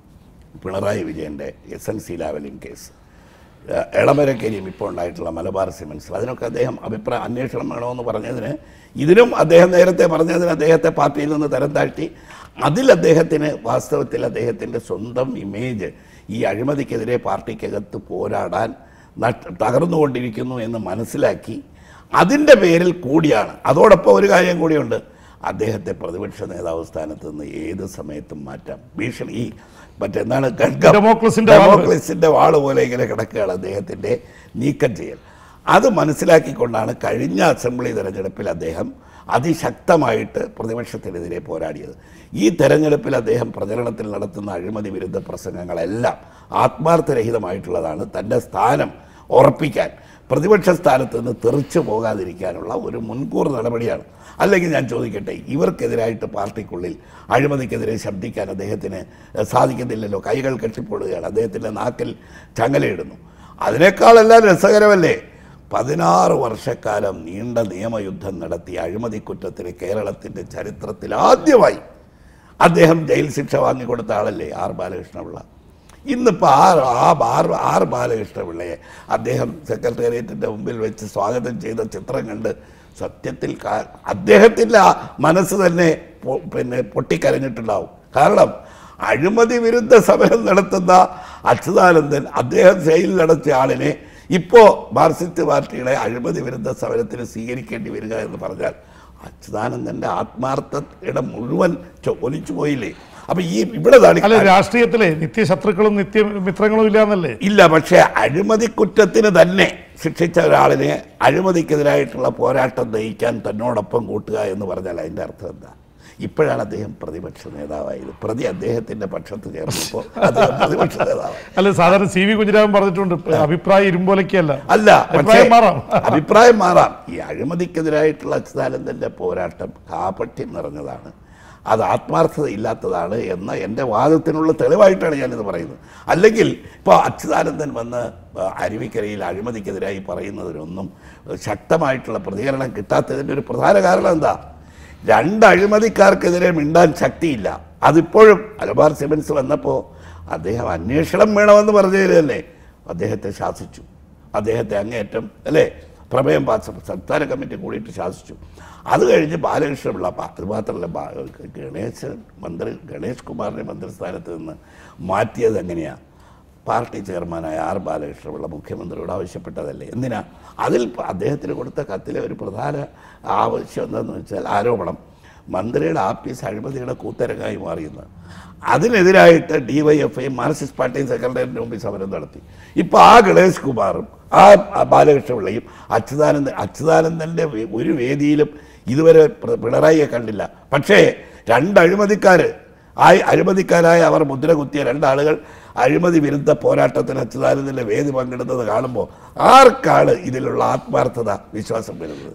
പിണറായി വിജയൻ്റെ S N C Lavalin case ഏഹ് എളമരക്കരിയും ഇപ്പോൾ ഉണ്ടായിട്ടുള്ള മലബാർ സിമൻസ് അതിനൊക്കെ അദ്ദേഹം അഭിപ്രായ അന്വേഷണം വേണമെന്ന് പറഞ്ഞതിന് ഇതിനും അദ്ദേഹം നേരത്തെ പറഞ്ഞതിന് അദ്ദേഹത്തെ പാർട്ടിയിൽ നിന്ന് തരം താഴ്ത്തി അതിൽ അദ്ദേഹത്തിന് വാസ്തവത്തിൽ അദ്ദേഹത്തിൻ്റെ സ്വന്തം ഇമേജ് ഈ അഴിമതിക്കെതിരെ പാർട്ടിക്കകത്ത് പോരാടാൻ നട്ട് തകർന്നുകൊണ്ടിരിക്കുന്നു എന്ന് മനസ്സിലാക്കി അതിൻ്റെ പേരിൽ കൂടിയാണ് അതോടൊപ്പം ഒരു കാര്യം കൂടിയുണ്ട് അദ്ദേഹത്തെ പ്രതിപക്ഷ നേതാവ് സ്ഥാനത്ത് നിന്ന് ഏത് സമയത്തും മാറ്റാം ഭീഷണി ഈ മറ്റെന്താണ് ഖഡ്ഗം ഡെമോക്രസിന്റെ വാള്. ഡെമോക്രസിന്റെ വാള് പോലെ ഇങ്ങനെ കിടക്കുകയാണ് അദ്ദേഹത്തിന്റെ നീക്കം ചെയ്യൽ അത് മനസ്സിലാക്കിക്കൊണ്ടാണ് കഴിഞ്ഞ അസംബ്ലി തെരഞ്ഞെടുപ്പിൽ അദ്ദേഹം അതിശക്തമായിട്ട് പ്രതിപക്ഷത്തിനെതിരെ പോരാടിയത് ഈ തെരഞ്ഞെടുപ്പിൽ അദ്ദേഹം പ്രചരണത്തിൽ നടത്തുന്ന അഴിമതി വിരുദ്ധ പ്രസംഗങ്ങളെല്ലാം ആത്മാർത്ഥരഹിതമായിട്ടുള്ളതാണ് തൻ്റെ സ്ഥാനം ഉറപ്പിക്കാൻ പ്രതിപക്ഷ സ്ഥാനത്ത് നിന്ന് തെറിച്ചു പോകാതിരിക്കാനുള്ള ഒരു മുൻകൂർ നടപടിയാണ് അല്ലെങ്കിൽ ഞാൻ ചോദിക്കട്ടെ ഇവർക്കെതിരായിട്ട് പാർട്ടിക്കുള്ളിൽ അഴിമതിക്കെതിരെ ശബ്ദിക്കാൻ അദ്ദേഹത്തിന് സാധിക്കുന്നില്ലല്ലോ കൈകൾ കെട്ടിപ്പോടുകയാണ് അദ്ദേഹത്തിൻ്റെ നാക്കിൽ ചങ്ങലയിടുന്നു അതിനേക്കാളെല്ലാം രസകരമല്ലേ പതിനാറ് വർഷക്കാലം നീണ്ട നിയമയുദ്ധം നടത്തിയ അഴിമതി കുറ്റത്തിന് കേരളത്തിൻ്റെ ചരിത്രത്തിൽ ആദ്യമായി അദ്ദേഹം ജയിൽ ശിക്ഷ വാങ്ങിക്കൊടുത്ത ആളല്ലേ ആർ ബാലകൃഷ്ണപിള്ള ഇന്നിപ്പോൾ ആ ആ ആർ ആർ ബാലകൃഷ്ണപിള്ളയെ അദ്ദേഹം സെക്രട്ടേറിയറ്റിൻ്റെ മുമ്പിൽ വെച്ച് സ്വാഗതം ചെയ്ത ചിത്രം കണ്ട് സത്യത്തിൽ കാ- അദ്ദേഹത്തിൻ്റെ ആ മനസ്സ് തന്നെ പൊ- പിന്നെ പൊട്ടിക്കരഞ്ഞിട്ടുണ്ടാവും കാരണം അഴിമതി വിരുദ്ധ സമരം നടത്തുന്ന അച്യുതാനന്ദൻ അദ്ദേഹം ജയിലിലടച്ച ആളിനെ ഇപ്പോൾ മാർക്സിസ്റ്റ് പാർട്ടിയുടെ അഴിമതി വിരുദ്ധ സമരത്തിന് സ്വീകരിക്കേണ്ടി വരിക എന്ന് പറഞ്ഞാൽ അച്യുതാനന്ദൻ്റെ ആത്മാർത്ഥയുടെ മുഴുവൻ ചൊ- ഒലിച്ചു പോയില്ലേ അപ്പൊ ഈ ഇവിടെ അല്ല കാണിക്കുന്ന രാഷ്ട്രീയത്തിലെ നിത്യശത്രുക്കളും നിത്യ മിത്രങ്ങളും ഇല്ലാന്നല്ലേ ഇല്ല പക്ഷേ അഴിമതി കുറ്റത്തിന് തന്നെ ശിക്ഷിച്ച ഒരാളിനെ അഴിമതിക്കെതിരായിട്ടുള്ള പോരാട്ടം നയിക്കാൻ തന്നോടൊപ്പം കൂട്ടുക എന്ന് പറഞ്ഞാൽ അതിൻ്റെ അർത്ഥം എന്താ ഇപ്പോഴാണ് അദ്ദേഹം പ്രതിപക്ഷ നേതാവായത് പ്രതി അദ്ദേഹത്തിന്റെ പക്ഷത്ത് ചേർന്നപ്പോൾ അദ്ദേഹം പ്രതിപക്ഷ നേതാവായി അല്ല സാധാരണ സി വി കുഞ്ഞിരാമൻ പറഞ്ഞിട്ടുണ്ട് അഭിപ്രായം ഇരുമ്പോലൊക്കെയല്ല അല്ല പക്ഷേ അഭിപ്രായം മാറാം അഭിപ്രായം മാറാം ഈ അഴിമതിക്കെതിരായിട്ടുള്ള അച്യുതാനന്ദന്റെ പോരാട്ടം കാപട്യം നിറഞ്ഞതാണ് അത് ആത്മാർത്ഥത ഇല്ലാത്തതാണ് എന്ന എൻ്റെ വാദത്തിനുള്ള തെളിവായിട്ടാണ് ഞാനിത് പറയുന്നത് അല്ലെങ്കിൽ ഇപ്പോൾ അച്യുതാനന്ദൻ വന്ന് അരുവിക്കരയിൽ അഴിമതിക്കെതിരായി പറയുന്നതിനൊന്നും ശക്തമായിട്ടുള്ള പ്രതികരണം കിട്ടാത്തതിൻ്റെ ഒരു പ്രധാന കാരണം എന്താ രണ്ട് അഴിമതിക്കാർക്കെതിരെ മിണ്ടാൻ ശക്തിയില്ല അതിപ്പോഴും മലബാർ സിമൻസ് വന്നപ്പോൾ അദ്ദേഹം അന്വേഷണം വേണമെന്ന് പറഞ്ഞതിലല്ലേ അദ്ദേഹത്തെ ശാസിച്ചു അദ്ദേഹത്തെ അങ്ങേയറ്റം അല്ലേ പ്രമേയം പാസ് സംസ്ഥാന കമ്മിറ്റി കൂടിയിട്ട് ശാസിച്ചു അത് കഴിഞ്ഞ് ബാലകൃഷ്ണപിള്ള പ- അത് മാത്രമല്ല ബാ- ഗണേശൻ മന്ത്രി ഗണേഷ് കുമാറിനെ മന്ത്രിസ്ഥാനത്ത് നിന്ന് മാറ്റിയത് എങ്ങനെയാണ് പാർട്ടി ചെയർമാനായ ആർ ബാലകൃഷ്ണപിള്ള മുഖ്യമന്ത്രിയോട് ആവശ്യപ്പെട്ടതല്ലേ എന്തിനാ അതിൽ പ- അദ്ദേഹത്തിന് കൊടുത്ത കത്തിലെ ഒരു പ്രധാന ആവശ്യം എന്താണെന്ന് വെച്ചാൽ ആരോപണം മന്ത്രിയുടെ ആഫീസ് അഴിമതിയുടെ കൂത്തരങ്ങായി മാറിയെന്ന് അതിനെതിരായിട്ട് D Y F I Marxist party സെക്രട്ടേറിയറ്റിന് മുമ്പിൽ സമരം നടത്തി ഇപ്പോൾ ആ ഗണേഷ് കുമാറും ആ ബാലകൃഷ്ണപിള്ളയും അച്യുതാനന്ദൻ അച്യുതാനന്ദൻ്റെ വേ- ഒരു വേദിയിലും ഇതുവരെ പ്ര- പിണറായിയെ കണ്ടില്ല പക്ഷേ രണ്ട് അഴിമതിക്കാർ ആ അഴിമതിക്കാരായ അവർ മുദ്ര കുത്തിയ രണ്ടാളുകൾ അഴിമതി വിരുദ്ധ പോരാട്ടത്തിന് അച്യുതാനന്ദൻ്റെ വേദി പങ്കെടുത്തത് കാണുമ്പോൾ ആർക്കാണ് ഇതിലുള്ള ആത്മാർത്ഥത വിശ്വാസം വരുന്നത്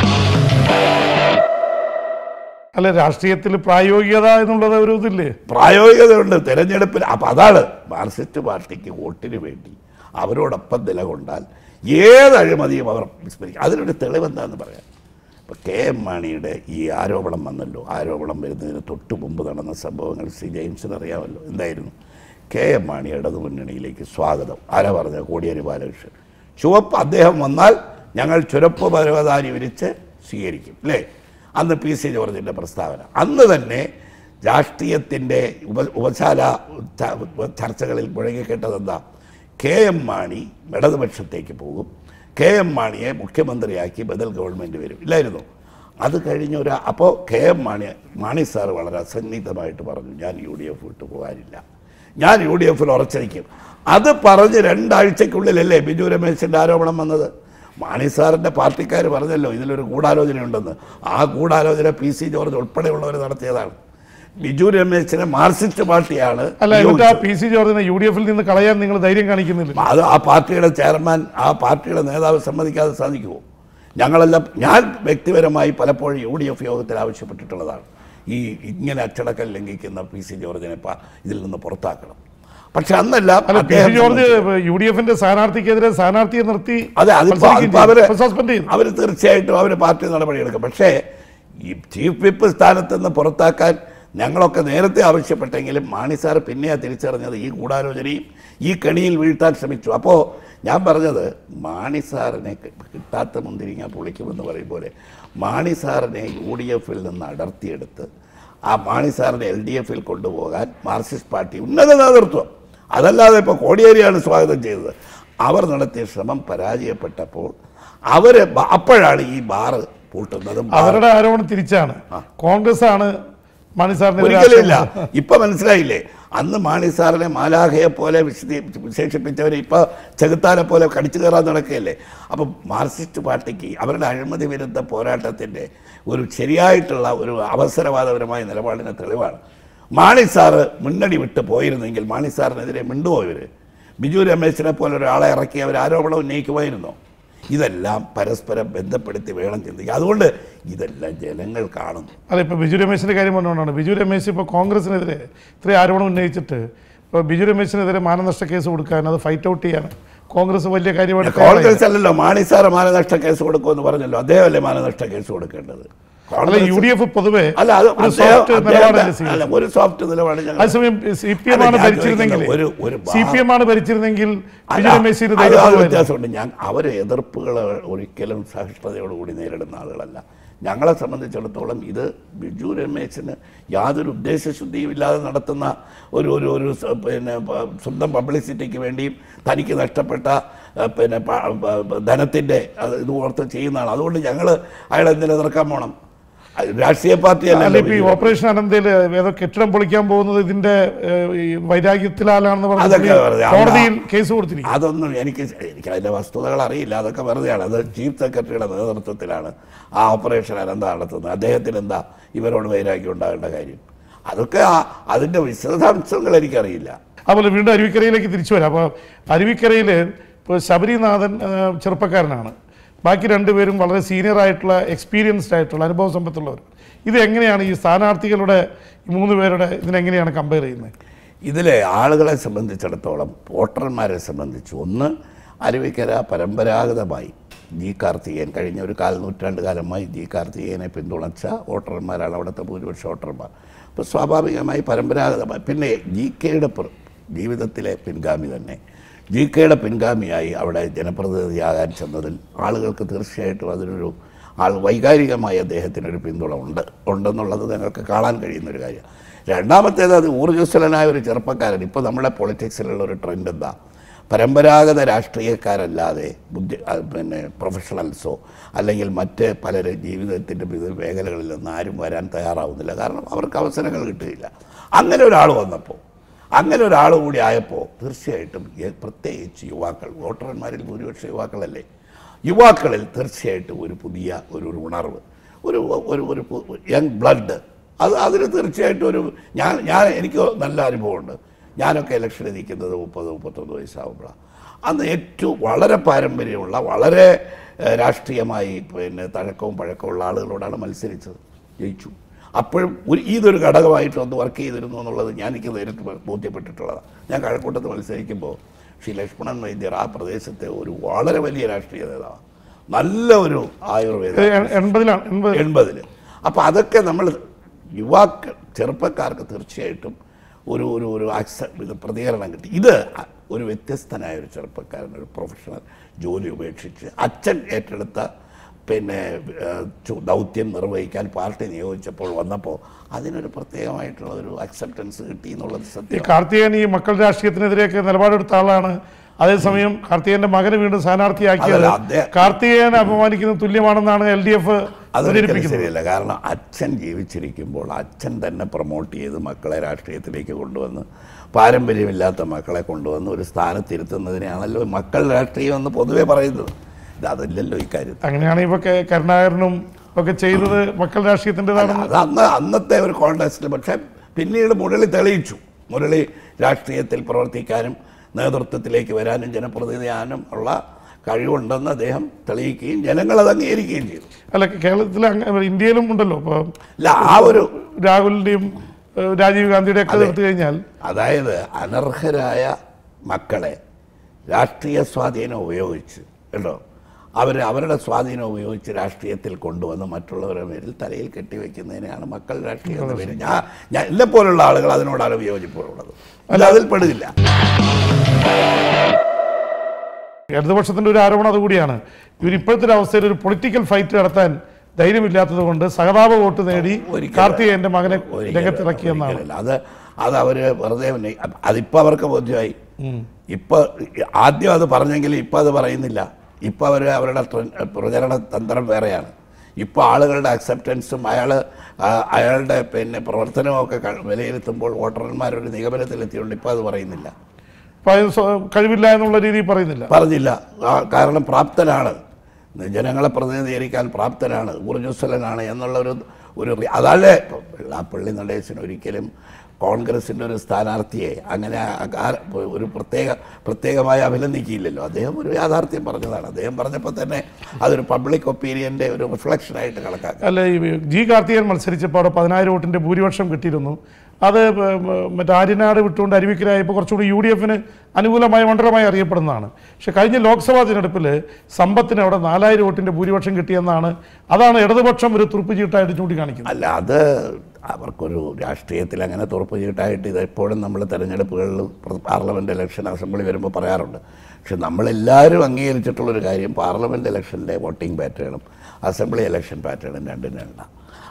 അല്ല രാഷ്ട്രീയത്തിൽ പ്രായോഗികത എന്നുള്ളത് ഒരു ഇതില്ലേ പ്രായോഗികതയുണ്ട് തെരഞ്ഞെടുപ്പിൽ അപ്പം അതാണ് മാർക്സിസ്റ്റ് പാർട്ടിക്ക് വോട്ടിന് വേണ്ടി അവരോടൊപ്പം നിലകൊണ്ടാൽ ഏത് അഴിമതിയും അവർ വിസ്മരിക്കും അതിനൊരു തെളിവെന്താന്ന് പറയാം ഇപ്പോൾ കെ എം മാണിയുടെ ഈ ആരോപണം വന്നല്ലോ ആരോപണം വരുന്നതിന് തൊട്ട് മുമ്പ് നടന്ന സംഭവങ്ങൾ ശ്രീ ജെയിംസിന് അറിയാമല്ലോ എന്തായിരുന്നു കെ എം മാണി ഇടതു മുന്നണിയിലേക്ക് സ്വാഗതം ആരാ പറഞ്ഞ കോടിയേരി ബാലകൃഷ്ണൻ ചുവപ്പ് അദ്ദേഹം വന്നാൽ ഞങ്ങൾ ചുരപ്പ് പരവതാനി വിരിച്ച് സ്വീകരിക്കും അല്ലേ അന്ന് പി സി ജോർജിൻ്റെ പ്രസ്താവന അന്ന് തന്നെ രാഷ്ട്രീയത്തിൻ്റെ ഉപ ഉപശാല ച- ചർച്ചകളിൽ മുഴങ്ങിക്കേട്ടത് എന്താ കെ എം മാണി ഇടതുപക്ഷത്തേക്ക് പോകും കെ എം മാണിയെ മുഖ്യമന്ത്രിയാക്കി ബദൽ ഗവൺമെൻറ് വരും ഇല്ലായിരുന്നു അത് കഴിഞ്ഞ ഒരു അപ്പോൾ K M Mani Mani sir വളരെ അസന്നിഗ്ധമായിട്ട് പറഞ്ഞു ഞാൻ യു ഡി എഫ് വിട്ടു പോകാനില്ല ഞാൻ യു ഡി എഫിൽ ഉറച്ചിരിക്കും അത് പറഞ്ഞ് രണ്ടാഴ്ചക്കുള്ളിലല്ലേ ബിജു രമേശിൻ്റെ ആരോപണം വന്നത് മാണി സാറിൻ്റെ പാർട്ടിക്കാർ പറഞ്ഞല്ലോ ഇതിലൊരു ഗൂഢാലോചനയുണ്ടെന്ന് ആ ഗൂഢാലോചന പി സി ജോർജ് ഉൾപ്പെടെയുള്ളവർ നടത്തിയതാണ് ബിജു രമേശിനെ മാർക്സിസ്റ്റ് പാർട്ടിയാണ് അല്ല എന്നിട്ട് ആ നിയോഗിച്ചത്. പി സി ജോർജിനെ യു ഡി എഫിൽ നിന്ന് കളയാൻ നിങ്ങൾ ധൈര്യം കാണിക്കുന്നില്ല അത് ആ പാർട്ടിയുടെ ചെയർമാൻ ആ പാർട്ടിയുടെ നേതാവ് സമ്മതിക്കാതെ സാധിക്കുമോ ഞങ്ങളെല്ലാം ഞാൻ വ്യക്തിപരമായി പലപ്പോഴും യു ഡി എഫ് യോഗത്തിൽ ആവശ്യപ്പെട്ടിട്ടുള്ളതാണ് ഈ ഇങ്ങനെ അച്ചടക്കം ലംഘിക്കുന്ന പി സി ജോർജിനെ പ- ഇതിൽ നിന്ന് പുറത്താക്കണം പക്ഷെ അന്നെല്ലാം അല്ല പി സി അദ്ദേഹം ജോർജ് സമ്മതിച്ചു. യു ഡി എഫിന്റെ സ്ഥാനാർത്ഥിക്കെതിരെ സ്ഥാനാർത്ഥിയെ നിർത്തി അതെ അതിപ്പോ മത്സരിക്കുകയും അതിപ്പോ അവര് ചെയ്തു. സസ്പെൻഡ് ചെയ്തു അവർ തീർച്ചയായിട്ടും അവർ പാർട്ടി നടപടിയെടുക്കും പക്ഷേ ഈ ചീഫ് വിപ്പ് സ്ഥാനത്ത് നിന്ന് പുറത്താക്കാൻ ഞങ്ങളൊക്കെ നേരത്തെ ആവശ്യപ്പെട്ടെങ്കിലും മാണി സാർ പിന്നെയാ തിരിച്ചറിഞ്ഞത് ഈ ഗൂഢാലോചനയും ഈ കെണിയിൽ വീഴ്ത്താൻ ശ്രമിച്ചു അപ്പോൾ ഞാൻ പറഞ്ഞത് മാണി സാറിനെ കി- കിട്ടാത്ത മുന്തിരിങ്ങ പൊളിക്കുമെന്ന് പറയും പോലെ മാണി സാറിനെ യു ഡി എഫിൽ നിന്ന് അടർത്തിയെടുത്ത് ആ മാണി സാറിനെ എൽ ഡി എഫിൽ കൊണ്ടുപോകാൻ മാർക്സിസ്റ്റ് പാർട്ടി ഉന്നത നേതൃത്വം അതല്ലാതെ ഇപ്പോൾ കോടിയേരിയാണ് സ്വാഗതം ചെയ്തത് അവർ നടത്തിയ ശ്രമം പരാജയപ്പെട്ടപ്പോൾ അവർ അപ്പോഴാണ് ഈ ബാറ് പൂട്ടുന്നതും ബാർ അവരുടെ ആരോപണം തിരിച്ചാണ് കോൺഗ്രസ് ആണ് മാണി സാറിനെതിരെ ഒരിക്കലും ഇല്ല ആക്ഷേപം ഇപ്പൊ മനസ്സിലായില്ലേ അന്ന് മാണി സാറിനെ മാലാഖയെ പോലെ വിശദീ വിശേഷിപ്പിച്ചവരെ ഇപ്പൊ ചെകുത്താനെ പോലെ കടിച്ചു കയറാൻ നടക്കുകയല്ലേ അപ്പം മാർക്സിസ്റ്റ് പാർട്ടിക്ക് അവരുടെ അഴിമതി വിരുദ്ധ പോരാട്ടത്തിൻ്റെ ഒരു ശരിയായിട്ടുള്ള ഒരു അവസരവാദപരമായ നിലപാടിന് തെളിവാണ് മാണി സാറ് മുന്നണി വിട്ട് പോയിരുന്നെങ്കിൽ മാണി സാറിനെതിരെ മിണ്ടുമോ ഇവർ ബിജു രമേശിനെ പോലെ ഒരാളെ ഇറക്കി അവർ ആരോപണം ഉന്നയിക്കുമായിരുന്നോ ഇതെല്ലാം പരസ്പരം ബന്ധപ്പെടുത്തി വേണം ചിന്തിക്കുക അതുകൊണ്ട് ഇതെല്ലാം ജനങ്ങൾ കാണുന്നു അല്ല ഇപ്പൊ ബിജു രമേശിന്റെ കാര്യം പറഞ്ഞുകൊണ്ടാണ് ബിജു രമേശ് ഇപ്പൊ കോൺഗ്രസിനെതിരെ ഇത്രയും ആരോപണം ഉന്നയിച്ചിട്ട് ഇപ്പൊ ബിജു രമേശിനെതിരെ മാനനഷ്ട കേസ് കൊടുക്കാൻ അത് ഫൈറ്റ് ഔട്ട് ചെയ്യാൻ കോൺഗ്രസ് വലിയ കാര്യമായിട്ട് തയ്യാറായില്ല. കോൺഗ്രസ് അല്ലല്ലോ മാണി സാറ് മാനനഷ്ട കേസ് കൊടുക്കുമെന്ന് പറഞ്ഞല്ലോ അദ്ദേഹമല്ലേ മാനനഷ്ട കേസ് കൊടുക്കേണ്ടത് അല്ല കോൺഗ്രസ് യു ഡി എഫ് പൊതുവെ അല്ല അത് ഒരു അദ്ദേഹം- സോഫ്റ്റ് അദ്ദേഹം- നിലപാടല്ലേ സ്വീകരിച്ചത്? അല്ല ഒരു സോഫ്റ്റ് നിലപാട് ഞങ്ങൾ അതേസമയം സി പി എം അല്ല, ആണ് ഞാൻ ഭരിച്ചിരുന്നെങ്കിൽ ചോദിക്കുന്നത് ഒരു- ഒരു സി പി എം ആണ് ഭരിച്ചിരുന്നെങ്കിൽ ബിജു രമേശിന് അത് ആ ധൈര്യമായിരുന്നു വ്യത്യാസമുണ്ട് ഞാൻ അവർ എതിർപ്പുകൾ ഒരിക്കലും സഹിഷ്ണുതയോടുകൂടി നേരിടുന്ന ആളുകളല്ല ഞങ്ങളെ സംബന്ധിച്ചിടത്തോളം ഇത് ബിജു രമേശിന് യാതൊരു ഉദ്ദേശശുദ്ധിയും ഇല്ലാതെ നടത്തുന്ന ഒരു ഒരു ഒരു സ- പിന്നെ പ- സ്വന്തം പബ്ലിസിറ്റിക്ക് വേണ്ടിയും തനിക്ക് നഷ്ടപ്പെട്ട ആ, പിന്നെ പ- പ- ധനത്തിൻ്റെ അത് ഇത് ഓർത്ത് ചെയ്യുന്നതാണ് അതുകൊണ്ട് ഞങ്ങൾ അയാളെ എന്തിനു എതിർക്കാൻ പോകണം അത് രാഷ്ട്രീയ പാർട്ടി അല്ല അല്ല ഇപ്പൊ ഈ ഓപ്പറേഷൻ അനന്തയില് ഏതോ കെട്ടിടം പൊളിക്കാൻ പോകുന്നത് ഇതിന്റെ ഏഹ്, ഈ വൈരാഗ്യത്തിലാലാണെന്ന് അതൊക്കെ പറഞ്ഞ് വെറുതെ. കോടതിയിൽ കേസ് കൊടുത്തിരിക്കും അതൊന്നും എനിക്ക് എനിക്ക് അതിൻ്റെ വസ്തുതകൾ അറിയില്ല അതൊക്കെ വെറുതെയാണ് അത് ചീഫ് സെക്രട്ടറിയുടെ നേതൃത്വത്തിലാണ് ആ ഓപ്പറേഷൻ അനന്ത നടത്തുന്നത് അദ്ദേഹത്തിന് എന്താ ഇവരോട് വൈരാഗ്യം ഉണ്ടാകേണ്ട കാര്യം അതൊക്കെ ആ- അതിൻ്റെ വിശദാംശങ്ങൾ എനിക്കറിയില്ല അതുപോലെ വീണ്ടും അരുവിക്കരയിലേക്ക് തിരിച്ചു വരാം അപ്പോൾ അരുവിക്കരയിൽ ഇപ്പോൾ ശബരിനാഥൻ ഏഹ്, ചെറുപ്പക്കാരനാണ് ബാക്കി രണ്ടുപേരും വളരെ സീനിയർ ആയിട്ടുള്ള എക്സ്പീരിയൻസ്ഡ് ആയിട്ടുള്ള അനുഭവ സമ്പത്തുള്ളവർ ഇത് എങ്ങനെയാണ് ഈ സ്ഥാനാർത്ഥികളുടെ ഈ മൂന്ന് പേരുടെ ഇതിനെങ്ങനെയാണ് കമ്പയർ ചെയ്യുന്നത് ഇതിലെ ആളുകളെ സംബന്ധിച്ചിടത്തോളം വോട്ടർമാരെ സംബന്ധിച്ച് ഒന്ന് അരുവിക്കര പരമ്പരാഗതമായി ജി കാർത്തികേയൻ കഴിഞ്ഞ ഒരു കാൽ നൂറ്റാണ്ട് കാലമായി ജി കാർത്തികേയനെ പിന്തുണച്ച വോട്ടർമാരാണ് അവിടുത്തെ ഭൂരിപക്ഷ വോട്ടർമാർ അപ്പോൾ സ്വാഭാവികമായി പരമ്പരാഗതമായി പിന്നെ ജി കെയുടെ ജീവിതത്തിലെ പിൻഗാമി തന്നെ ജി കെയുടെ പിൻഗാമിയായി അവിടെ ജനപ്രതിനിധിയാകാൻ ചെന്നതിൽ ആളുകൾക്ക് തീർച്ചയായിട്ടും അതിനൊരു ആൾ വൈകാരികമായി അദ്ദേഹത്തിനൊരു പിന്തുണ ഉണ്ട് ഉണ്ടെന്നുള്ളത് ഞങ്ങൾക്ക് കാണാൻ കഴിയുന്നൊരു കാര്യം രണ്ടാമത്തേത് അത് ഊർജ്ജസ്വലനായ ഒരു ചെറുപ്പക്കാരൻ ഇപ്പോൾ നമ്മുടെ പൊളിറ്റിക്സിലുള്ള ഒരു ട്രെൻഡ് എന്താ പരമ്പരാഗത രാഷ്ട്രീയക്കാരല്ലാതെ ബുദ്ധി ആ, പിന്നെ പ്രൊഫഷണൽസോ അല്ലെങ്കിൽ മറ്റ് പലരും ജീവിതത്തിൻ്റെ വിവിധ മേഖലകളിൽ നിന്ന് ആരും വരാൻ തയ്യാറാവുന്നില്ല കാരണം അവർക്ക് അവസരങ്ങൾ കിട്ടുകയില്ല അങ്ങനെ ഒരാൾ വന്നപ്പോൾ അങ്ങനെ ഒരാൾ കൂടി ആയപ്പോൾ തീർച്ചയായിട്ടും എ- പ്രത്യേകിച്ച് യുവാക്കൾ വോട്ടർമാരിൽ ഭൂരിപക്ഷ യുവാക്കളല്ലേ യുവാക്കളിൽ തീർച്ചയായിട്ടും ഒരു പുതിയ ഒരു ഒരു ഉണർവ് ഒരു ഒരു ഒരു യങ് ബ്ലഡ് അത് അതിന് തീർച്ചയായിട്ടും ഒരു ഞാൻ ഞാൻ എനിക്ക് നല്ല അനുഭവമുണ്ട് ഞാനൊക്കെ ഇലക്ഷൻ നിൽക്കുന്നത് മുപ്പത് മുപ്പത്തൊന്ന് വയസ്സാകുമ്പോഴാണ് അന്ന് ഏറ്റവും വളരെ പാരമ്പര്യമുള്ള വളരെ ഏഹ്, രാഷ്ട്രീയമായി പിന്നെ തഴക്കവും പഴക്കമുള്ള ആളുകളോടാണ് മത്സരിച്ചത് ജയിച്ചു അപ്പോഴും ഒരു ഇതൊരു ഘടകമായിട്ട് ഒന്ന് വർക്ക് ചെയ്തിരുന്നു എന്നുള്ളത് ഞാൻ എനിക്ക് നേരിട്ട് ബോധ്യപ്പെട്ടിട്ടുള്ളതാണ് ഞാൻ കഴക്കൂട്ടത്ത് മത്സരിക്കുമ്പോൾ ശ്രീ ലക്ഷ്മണൻ വൈദ്യർ ആ പ്രദേശത്തെ ഒരു വളരെ വലിയ രാഷ്ട്രീയ നേതാവാണ് നല്ല ഒരു ആയുർവേദ എ- എൺപതിലാണ് എൺപത് എൺപതിൽ അപ്പോൾ അതൊക്കെ നമ്മൾ യുവാക്കൾ ചെറുപ്പക്കാർക്ക് തീർച്ചയായിട്ടും ഒരു ഒരു ഒരു ആക്സ ഇത് പ്രതികരണം കിട്ടി ഇത് അ- ഒരു വ്യത്യസ്തനായ ഒരു ചെറുപ്പക്കാരൻ ഒരു പ്രൊഫഷണൽ ജോലി ഉപേക്ഷിച്ച് അച്ഛൻ ഏറ്റെടുത്ത പിന്നെ ഏഹ്, ചു- ദൗത്യം നിർവഹിക്കാൻ പാർട്ടി നിയോഗിച്ചപ്പോൾ വന്നപ്പോൾ അതിനൊരു പ്രത്യേകമായിട്ടുള്ള ഒരു അക്സെപ്റ്റൻസ് കിട്ടി എന്നുള്ളത് ഈ സത്യം കാർത്തികൻ ഈ മക്കൾ രാഷ്ട്രീയത്തിനെതിരെയൊക്കെ നിലപാടെടുത്ത ആളാണ് അതേസമയം കാർത്തികന്റെ മകനെ വീണ്ടും സ്ഥാനാർത്ഥിയാക്കിയത് അതല്ല, അദ്ദേഹം- കാർത്തികേയനെ അപമാനിക്കുന്നത് തുല്യമാണെന്നാണ് എൽ ഡി എഫ് അതൊരിക്കലും അവതരിപ്പിക്കുന്നത് ശരിയല്ല കാരണം അച്ഛൻ ജീവിച്ചിരിക്കുമ്പോൾ അച്ഛൻ തന്നെ പ്രൊമോട്ട് ചെയ്ത് മക്കളെ രാഷ്ട്രീയത്തിലേക്ക് കൊണ്ടുവന്ന് പാരമ്പര്യമില്ലാത്ത മക്കളെ കൊണ്ടുവന്ന് ഒരു സ്ഥാനത്തിരുത്തുന്നതിനെയാണല്ലോ മക്കൾ രാഷ്ട്രീയം എന്ന് പൊതുവെ പറയുന്നത് ഇത് അതല്ലല്ലോ ഇക്കാര്യം അങ്ങനെയാണ് ഇപ്പൊ കെ- കരുണാകരനും ഒക്കെ ചെയ്തത് മക്കൾ രാഷ്ട്രീയത്തിൻ്റെതാണെന്ന് അത് അന്ന് അന്നത്തെ ഒരു കോൺടെസ്റ്റിൽ പക്ഷേ പിന്നീട് മുരളി തെളിയിച്ചു മുരളി രാഷ്ട്രീയത്തിൽ പ്രവർത്തിക്കാനും നേതൃത്വത്തിലേക്ക് വരാനും ജനപ്രതിനിധിയാനും ഉള്ള കഴിവുണ്ടെന്ന് അദ്ദേഹം തെളിയിക്കുകയും ജനങ്ങൾ അത് അംഗീകരിക്കുകയും ചെയ്തു അല്ല കേരളത്തിൽ അങ്ങ- ഇന്ത്യയിലും ഉണ്ടല്ലോ ഇപ്പൊ അല്ല ആ ഒരു രാഹുലിന്റെയും ഏഹ്, രാജീവ് ഗാന്ധിയുടെ ഒക്കെ എടുത്തു കഴിഞ്ഞാൽ അതായത് അനർഹരായ മക്കളെ രാഷ്ട്രീയ സ്വാധീനം ഉപയോഗിച്ച് കേട്ടോ അവർ അവരുടെ സ്വാധീനം ഉപയോഗിച്ച് രാഷ്ട്രീയത്തിൽ കൊണ്ടുവന്ന് മറ്റുള്ളവരുടെ പേരിൽ തലയിൽ കെട്ടിവെക്കുന്നതിനെയാണ് മക്കൾ രാഷ്ട്രീയം എന്ന പേര് ഞാൻ ഞാൻ എന്നെ പോലുള്ള ആളുകൾ അതിനോടാണ് വിയോജിപ്പുള്ളത് അല്ല അതിൽ പെടുകില്ല ഇടതുപക്ഷത്തിന്റെ ഒരു ആരോപണം അതുകൂടിയാണ് ഇവർ ഇപ്പോഴത്തെ ഒരു അവസ്ഥയിൽ ഒരു പൊളിറ്റിക്കൽ ഫൈറ്റ് നടത്താൻ ധൈര്യമില്ലാത്തത് കൊണ്ട് സഹതാപ വോട്ട് നേടി ഒരിക്കലും- കാർത്തികേയന്റെ മകനെ ഒരിക്കലും- രംഗത്തിറക്കിയെന്നാണ് ഒരിക്കലല്ല. അത് അത് അവര് വെറുതെ ഉന്നയി- അതിപ്പോ അവർക്ക് ബോധ്യമായി ഇപ്പൊ ആദ്യം അത് പറഞ്ഞെങ്കിൽ ഇപ്പൊ അത് പറയുന്നില്ല ഇപ്പൊ അവര് അവരുടെ ട്ര- പ്രചരണ തന്ത്രം വേറെയാണ് ഇപ്പൊ ആളുകളുടെ അക്സെപ്റ്റൻസും അയാൾ അയാളുടെ പിന്നെ പ്രവർത്തനവും ഒക്കെ ക- വിലയിരുത്തുമ്പോൾ വോട്ടർമാരൊരു നിഗമനത്തിലെത്തിയുണ്ട് ഇപ്പൊ അത് പറയുന്നില്ല അപ്പൊ അതിന് സ്വ- കഴിവില്ല എന്നുള്ള രീതിയിൽ പറയുന്നില്ല പറഞ്ഞില്ല ആ, കാരണം പ്രാപ്തനാണ് ജനങ്ങളെ പ്രതിനിധീകരിക്കാൻ പ്രാപ്തനാണ് ഊർജ്ജസ്വലനാണ് എന്നുള്ള ഒരു ഒരു റി- അതല്ലേ ആ പള്ളി നടേശൻ ഒരിക്കലും കോൺഗ്രസിൻ്റെ ഒരു സ്ഥാനാർത്ഥിയെ അങ്ങനെ ആ- ആ- ഒരു പ്രത്യേക പ്രത്യേകമായി അഭിനന്ദിക്കില്ലല്ലോ അദ്ദേഹം ഒരു യാഥാർത്ഥ്യം പറഞ്ഞതാണ് അദ്ദേഹം പറഞ്ഞപ്പോൾ തന്നെ അതൊരു പബ്ലിക് ഒപ്പീനിയൻ്റെ ഒരു റിഫ്ലക്ഷനായിട്ട് കണക്കാക്കാം അല്ല ഈ ജി കാർത്തികൻ മത്സരിച്ചപ്പോൾ അവിടെ പതിനായിരം വോട്ടിന്റെ ഭൂരിപക്ഷം കിട്ടിയിരുന്നു അത് പ- മ- മറ്റേ ആര്യനാട് വിട്ടുകൊണ്ട് അരുവിക്കരായപ്പോൾ കുറച്ചുകൂടി യു ഡി എഫിന് അനുകൂലമായ മണ്ഡലമായി അറിയപ്പെടുന്നതാണ് പക്ഷെ കഴിഞ്ഞ ലോക്സഭാ തിരഞ്ഞെടുപ്പിൽ സമ്പത്തിന് അവിടെ നാലായിരം വോട്ടിന്റെ ഭൂരിപക്ഷം കിട്ടിയെന്നാണ് അതാണ് ഇടതുപക്ഷം ഒരു തുറുപ്പ് ചീട്ടായിട്ട് ചൂണ്ടിക്കാണിക്കുന്നത് അല്ല അത് അവർക്കൊരു രാഷ്ട്രീയത്തിൽ അങ്ങനെ തുറപ്പ് ചീട്ടായിട്ട് ഇത് എപ്പോഴും നമ്മൾ തെരഞ്ഞെടുപ്പുകളിൽ പാർലമെൻറ്റ് ഇലക്ഷൻ അസംബ്ലി വരുമ്പോൾ പറയാറുണ്ട് പക്ഷെ നമ്മളെല്ലാവരും അംഗീകരിച്ചിട്ടുള്ളൊരു കാര്യം പാർലമെൻറ്റ് ഇലക്ഷൻ്റെ വോട്ടിംഗ് പാറ്റേണും അസംബ്ലി ഇലക്ഷൻ പാറ്റേണും രണ്ടും രണ്ടാണ്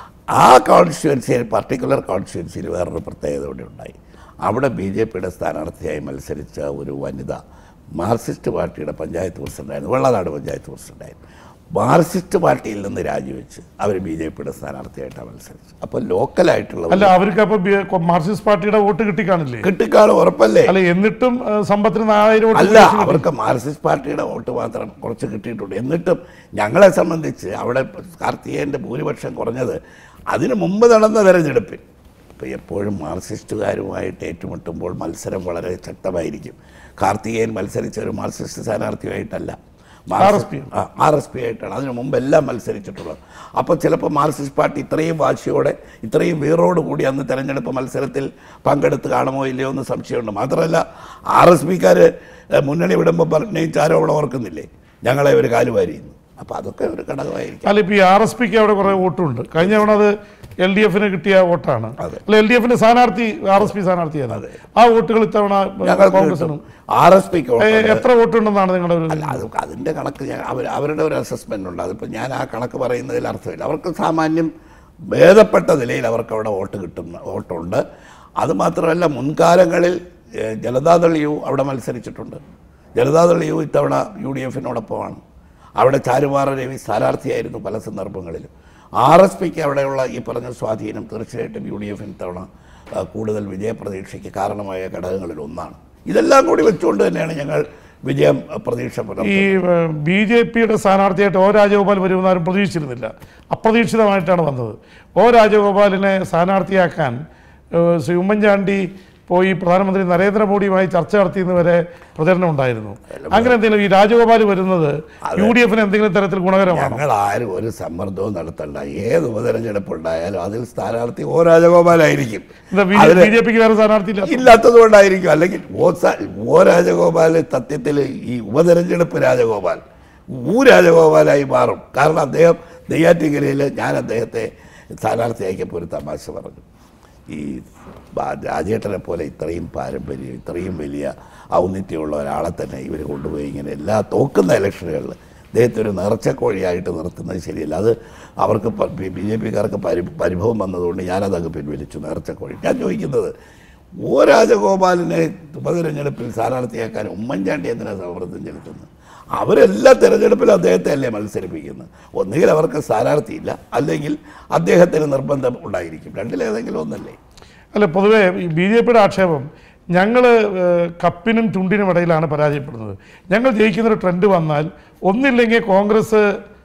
ആ കോൺസ്റ്റിറ്റ്യുവൻസിയിൽ പർട്ടിക്കുലർ കോൺസ്റ്റിറ്റ്യുവൻസിയിൽ വേറൊരു പ്രത്യേകത കൂടി ഉണ്ടായി അവിടെ ബി ജെ പിയുടെ സ്ഥാനാർത്ഥിയായി മത്സരിച്ച ഒരു വനിത മാർക്സിസ്റ്റ് പാർട്ടിയുടെ പഞ്ചായത്ത് പ്രസിഡൻ്റായിരുന്നു വെള്ളനാട് പഞ്ചായത്ത് പ്രസിഡൻ്റായിരുന്നു മാർക്സിസ്റ്റ് പാർട്ടിയിൽ നിന്ന് രാജിവെച്ച് അവർ ബി ജെ പിയുടെ സ്ഥാനാർത്ഥിയായിട്ടാണ് മത്സരിച്ചത് അപ്പോൾ ലോക്കലായിട്ടുള്ള അല്ല അവർക്ക് അപ്പൊ മാർക്സിസ്റ്റ് പാർട്ടിയുടെ വോട്ട് കിട്ടിക്കാണില്ലേ കിട്ടിക്കാളും ഉറപ്പല്ലേ അല്ല എന്നിട്ടും ആ, സമ്പത്തിന് നാലായിരം വോട്ട് അല്ല അവർക്ക് മാർക്സിസ്റ്റ് പാർട്ടിയുടെ വോട്ട് മാത്രം കുറച്ച് കിട്ടിയിട്ടുണ്ട് എന്നിട്ടും ഞങ്ങളെ സംബന്ധിച്ച് അവിടെ കാർത്തികേയൻ്റെ ഭൂരിപക്ഷം കുറഞ്ഞത് അതിനു മുമ്പ് നടന്ന തെരഞ്ഞെടുപ്പിൽ ഇപ്പോൾ എപ്പോഴും മാർക്സിസ്റ്റുകാരുമായിട്ട് ഏറ്റുമുട്ടുമ്പോൾ മത്സരം വളരെ ശക്തമായിരിക്കും കാർത്തികേയൻ മത്സരിച്ച ഒരു മാർക്സിസ്റ്റ് സ്ഥാനാർത്ഥിയായിട്ടല്ല RSP. ആർ എസ് പി ആയിട്ടാണ് അതിനു മുമ്പെല്ലാം മത്സരിച്ചിട്ടുള്ളത് അപ്പോൾ ചിലപ്പോൾ മാർക്സിസ്റ്റ് പാർട്ടി ഇത്രയും വാശിയോടെ ഇത്രയും വീറോട് കൂടി അന്ന് തെരഞ്ഞെടുപ്പ് മത്സരത്തിൽ പങ്കെടുത്ത് കാണുമോ ഇല്ലയോ എന്ന് സംശയമുണ്ട് മാത്രമല്ല ആർ എസ് പിക്കാർ മുന്നണി വിടുമ്പോൾ ഉന്നയിച്ച ആരോപണം ഓർക്കുന്നില്ലേ ഞങ്ങളെ ഒരു കാലുവാരിയുന്നു അപ്പോൾ അതൊക്കെ ഒരു ഘടകമായിരിക്കും അല്ല ഇപ്പൊ ഈ ആർ എസ് പിക്ക് അവിടെ കുറെ വോട്ടുണ്ട് കഴിഞ്ഞ തവണ അത് എൽ ഡി എഫിന് കിട്ടിയ വോട്ടാണ് അതെ. അല്ല എൽ ഡി എഫിന് സ്ഥാനാർത്ഥി ആർ എസ് പി സ്ഥാനാർത്ഥിയാണ് ആ വോട്ടുകൾ ഇത്തവണ കോൺഗ്രസിനും ആർ എസ് പിക്ക് ഏ, എത്ര വോട്ടുണ്ടെന്നാണ് നിങ്ങളുടെ ഒരു അല്ല അത് അതിൻ്റെ കണക്ക് ഞാൻ അവർ അവരുടെ ഒരു അസസ്മെൻ്റ് ഉണ്ട് അതിപ്പോൾ ഞാൻ ആ കണക്ക് പറയുന്നതിൽ അർത്ഥമില്ല അവർക്ക് സാമാന്യം ഭേദപ്പെട്ട നിലയിൽ അവർക്ക് അവിടെ വോട്ട് കിട്ടുന്ന വോട്ടുണ്ട് അതുമാത്രമല്ല മുൻകാലങ്ങളിൽ ഏഹ്, ജനതാദൾ യു അവിടെ മത്സരിച്ചിട്ടുണ്ട് ജനതാദൾ യു ഇത്തവണ യു ഡി എഫിനോടൊപ്പമാണ് അവിടെ ചാരുമാറ രവി സ്ഥാനാർത്ഥിയായിരുന്നു പല സന്ദർഭങ്ങളിലും ആർ എസ് പിക്ക് അവിടെയുള്ള ഈ പറഞ്ഞ സ്വാധീനം തീർച്ചയായിട്ടും യു ഡി എഫിന് ഇത്തവണ ആ, കൂടുതൽ വിജയപ്രതീക്ഷയ്ക്ക് കാരണമായ ഘടകങ്ങളിൽ ഒന്നാണ് ഇതെല്ലാം കൂടി വെച്ചുകൊണ്ട് തന്നെയാണ് ഞങ്ങൾ വിജയം ആ, പ്രതീക്ഷ പുലർത്തുന്നത് ഈ ബി ജെ പിയുടെ സ്ഥാനാർത്ഥിയായിട്ട് ഒ രാജഗോപാൽ വരുമെന്ന് ആരും പ്രതീക്ഷിച്ചിരുന്നില്ല അപ്രതീക്ഷിതമായിട്ടാണ് വന്നത് ഒ രാജഗോപാലിനെ സ്ഥാനാർത്ഥിയാക്കാൻ ഏഹ്, ശ്രീ ഉമ്മൻചാണ്ടി പോയി പ്രധാനമന്ത്രി നരേന്ദ്രമോദിയുമായി ചർച്ച നടത്തിയെന്ന് വരെ പ്രചരണം ഉണ്ടായിരുന്നു അങ്ങനെ എന്തെങ്കിലും ഈ രാജഗോപാൽ വരുന്നത് യു ഡി എഫിന് എന്തെങ്കിലും തരത്തിൽ ഗുണകരമാണോ ഞങ്ങൾ ആരും ഒരു സമ്മർദ്ദവും നടത്തണ്ട ഏത് ഉപതെരഞ്ഞെടുപ്പ് ഉണ്ടായാലും അതിൽ സ്ഥാനാർത്ഥി ഓ രാജഗോപാലായിരിക്കും എന്താ ബി അതില് ജെ പിക്ക് വേറെ സ്ഥാനാർത്ഥിയില്ല ഇല്ലാത്തത് കൊണ്ടായിരിക്കും അല്ലെങ്കിൽ ഓ സ- ഓ രാജഗോപാൽ സത്യത്തിൽ ഈ ഉപതെരഞ്ഞെടുപ്പ് രാജഗോപാൽ ഊ രാജഗോപാലായി മാറും കാരണം അദ്ദേഹം നെയ്യാറ്റിങ്കരയിൽ ഞാൻ അദ്ദേഹത്തെ സ്ഥാനാർത്ഥിയാക്കിയപ്പോൾ ഒരു തമാശ പറഞ്ഞു ഈ ബാ- രാജേട്ടനെ പോലെ ഇത്രയും പാരമ്പര്യം ഇത്രയും വലിയ ഔന്നിത്യമുള്ള ഒരാളെ തന്നെ ഇവർ കൊണ്ടുപോയി ഇങ്ങനെ എല്ലാ തോക്കുന്ന ഇലക്ഷനുകളിൽ അദ്ദേഹത്തെ ഒരു നേർച്ചക്കോഴിയായിട്ട് നിർത്തുന്നത് ശരിയല്ല അത് അവർക്ക് ബി ജെ പിക്കാർക്ക് പരി പരിഭവം വന്നതുകൊണ്ട് ഞാനതങ്ങ് പിൻവലിച്ചു നേർച്ചക്കോഴി ഞാൻ ചോദിക്കുന്നത് ഓ രാജഗോപാലിനെ ഉപതെരഞ്ഞെടുപ്പിൽ സ്ഥാനാർത്ഥിയാക്കാൻ ഉമ്മൻചാണ്ടി എന്തിനാണ് സമ്മർദ്ദം ചെലുത്തുന്നത് അവരെല്ലാ തെരഞ്ഞെടുപ്പിലും അദ്ദേഹത്തെ അല്ലേ മത്സരിപ്പിക്കുന്നത് ഒന്നുകിൽ അവർക്ക് സ്ഥാനാർത്ഥിയില്ല അല്ലെങ്കിൽ അദ്ദേഹത്തിന് നിർബന്ധം ഉണ്ടായിരിക്കും രണ്ടിലേതെങ്കിലും ഒന്നല്ലേ അല്ല പൊതുവേ ഈ ബി ജെ പിയുടെ ആക്ഷേപം ഞങ്ങൾ കപ്പിനും ചുണ്ടിനും ഇടയിലാണ് പരാജയപ്പെടുന്നത് ഞങ്ങൾ ജയിക്കുന്നൊരു ട്രെൻഡ് വന്നാൽ ഒന്നില്ലെങ്കിൽ കോൺഗ്രസ്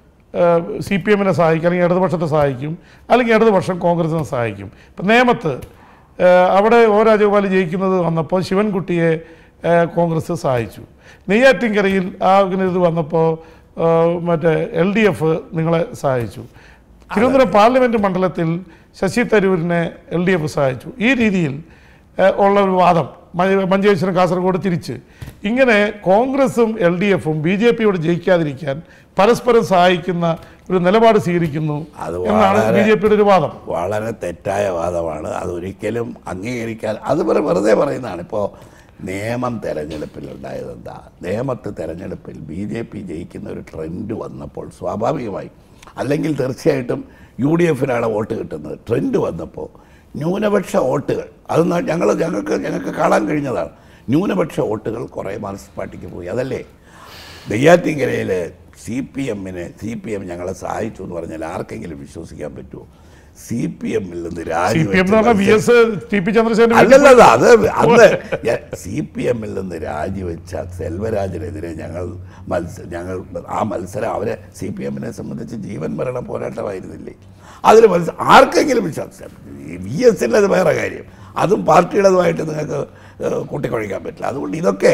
സി പി എമ്മിനെ സഹായിക്കും അല്ലെങ്കിൽ ഇടതുപക്ഷത്തെ സഹായിക്കും അല്ലെങ്കിൽ ഇടതുപക്ഷം കോൺഗ്രസിനെ സഹായിക്കും ഇപ്പം നേമത്ത് ഏഹ്, അവിടെ ഒ രാജഗോപാൽ ജയിക്കുന്നത് വന്നപ്പോൾ ശിവൻകുട്ടിയെ ഏഹ്, കോൺഗ്രസ് സഹായിച്ചു നെയ്യാറ്റിൻകരയിൽ ആ ഇങ്ങനെ ഇത് വന്നപ്പോൾ ഏഹ്, മറ്റേ എൽ ഡി എഫ് നിങ്ങളെ സഹായിച്ചു തിരുവനന്തപുരം പാർലമെന്റ് മണ്ഡലത്തിൽ ശശി തരൂരിനെ എൽ ഡി എഫ് സഹായിച്ചു ഈ രീതിയിൽ ഏഹ്, ഉള്ള ഒരു വാദം മ- മഞ്ചേശ്വരം കാസർഗോഡ് തിരിച്ച് ഇങ്ങനെ കോൺഗ്രസും എൽ ഡി എഫും ബി ജെ പിയോട് ജയിക്കാതിരിക്കാൻ പരസ്പരം സഹായിക്കുന്ന ഒരു നിലപാട് സ്വീകരിക്കുന്നു അത് എന്നാണ് വളരെ- ബി ജെ പിയുടെ ഒരു വാദം വളരെ തെറ്റായ വാദമാണ് അതൊരിക്കലും അംഗീകരിക്കാൻ അത് വെറു- വെറുതെ പറയുന്നതാണ് ഇപ്പോൾ നിയമം തെരഞ്ഞെടുപ്പിൽ ഉണ്ടായത് എന്താ നിയമത്ത് തെരഞ്ഞെടുപ്പിൽ ബി ജെ പി ജയിക്കുന്ന ഒരു ട്രെൻഡ് വന്നപ്പോൾ സ്വാഭാവികമായി അല്ലെങ്കിൽ തീർച്ചയായിട്ടും യു ഡി എഫിനാണ് വോട്ട് കിട്ടുന്നത് ട്രെൻഡ് വന്നപ്പോൾ ന്യൂനപക്ഷ വോട്ടുകൾ അത് ന- ഞങ്ങൾ ഞങ്ങൾക്ക് ഞങ്ങൾക്ക് കാണാൻ കഴിഞ്ഞതാണ് ന്യൂനപക്ഷ വോട്ടുകൾ കുറേ മാർക്സിസ്റ്റ് പാർട്ടിക്ക് പോയി അതല്ലേ നെയ്യാറ്റിങ്കരയിൽ സി പി എമ്മിന് സി പി എം ഞങ്ങളെ സഹായിച്ചു എന്ന് പറഞ്ഞാൽ ആർക്കെങ്കിലും വിശ്വസിക്കാൻ പറ്റുമോ സി പി എമ്മിൽ നിന്ന് സി പി എം എന്ന് പറഞ്ഞാൽ വി രാജിവെച്ച എസ് ടി പി ചന്ദ്രശേഖരൻ അല്ലല്ല അത് അന്ന് സി പി എമ്മിൽ നിന്ന് രാജിവെച്ച സെൽവരാജിനെതിരെ ഞങ്ങൾ മത്സ ഞങ്ങൾ ആ മത്സരം അവരെ സി പി എമ്മിനെ സംബന്ധിച്ച് ജീവൻ മരണ പോരാട്ടമായിരുന്നില്ലേ അതിൽ മത്സ ആർക്കെങ്കിലും വിശ്വാസം വി എസിൻ്റെ അത് വേറെ കാര്യം അതും പാർട്ടിയുടേതുമായിട്ട് നിങ്ങൾക്ക് ഏഹ്, കൂട്ടിക്കുഴയ്ക്കാൻ പറ്റില്ല അതുകൊണ്ട് ഇതൊക്കെ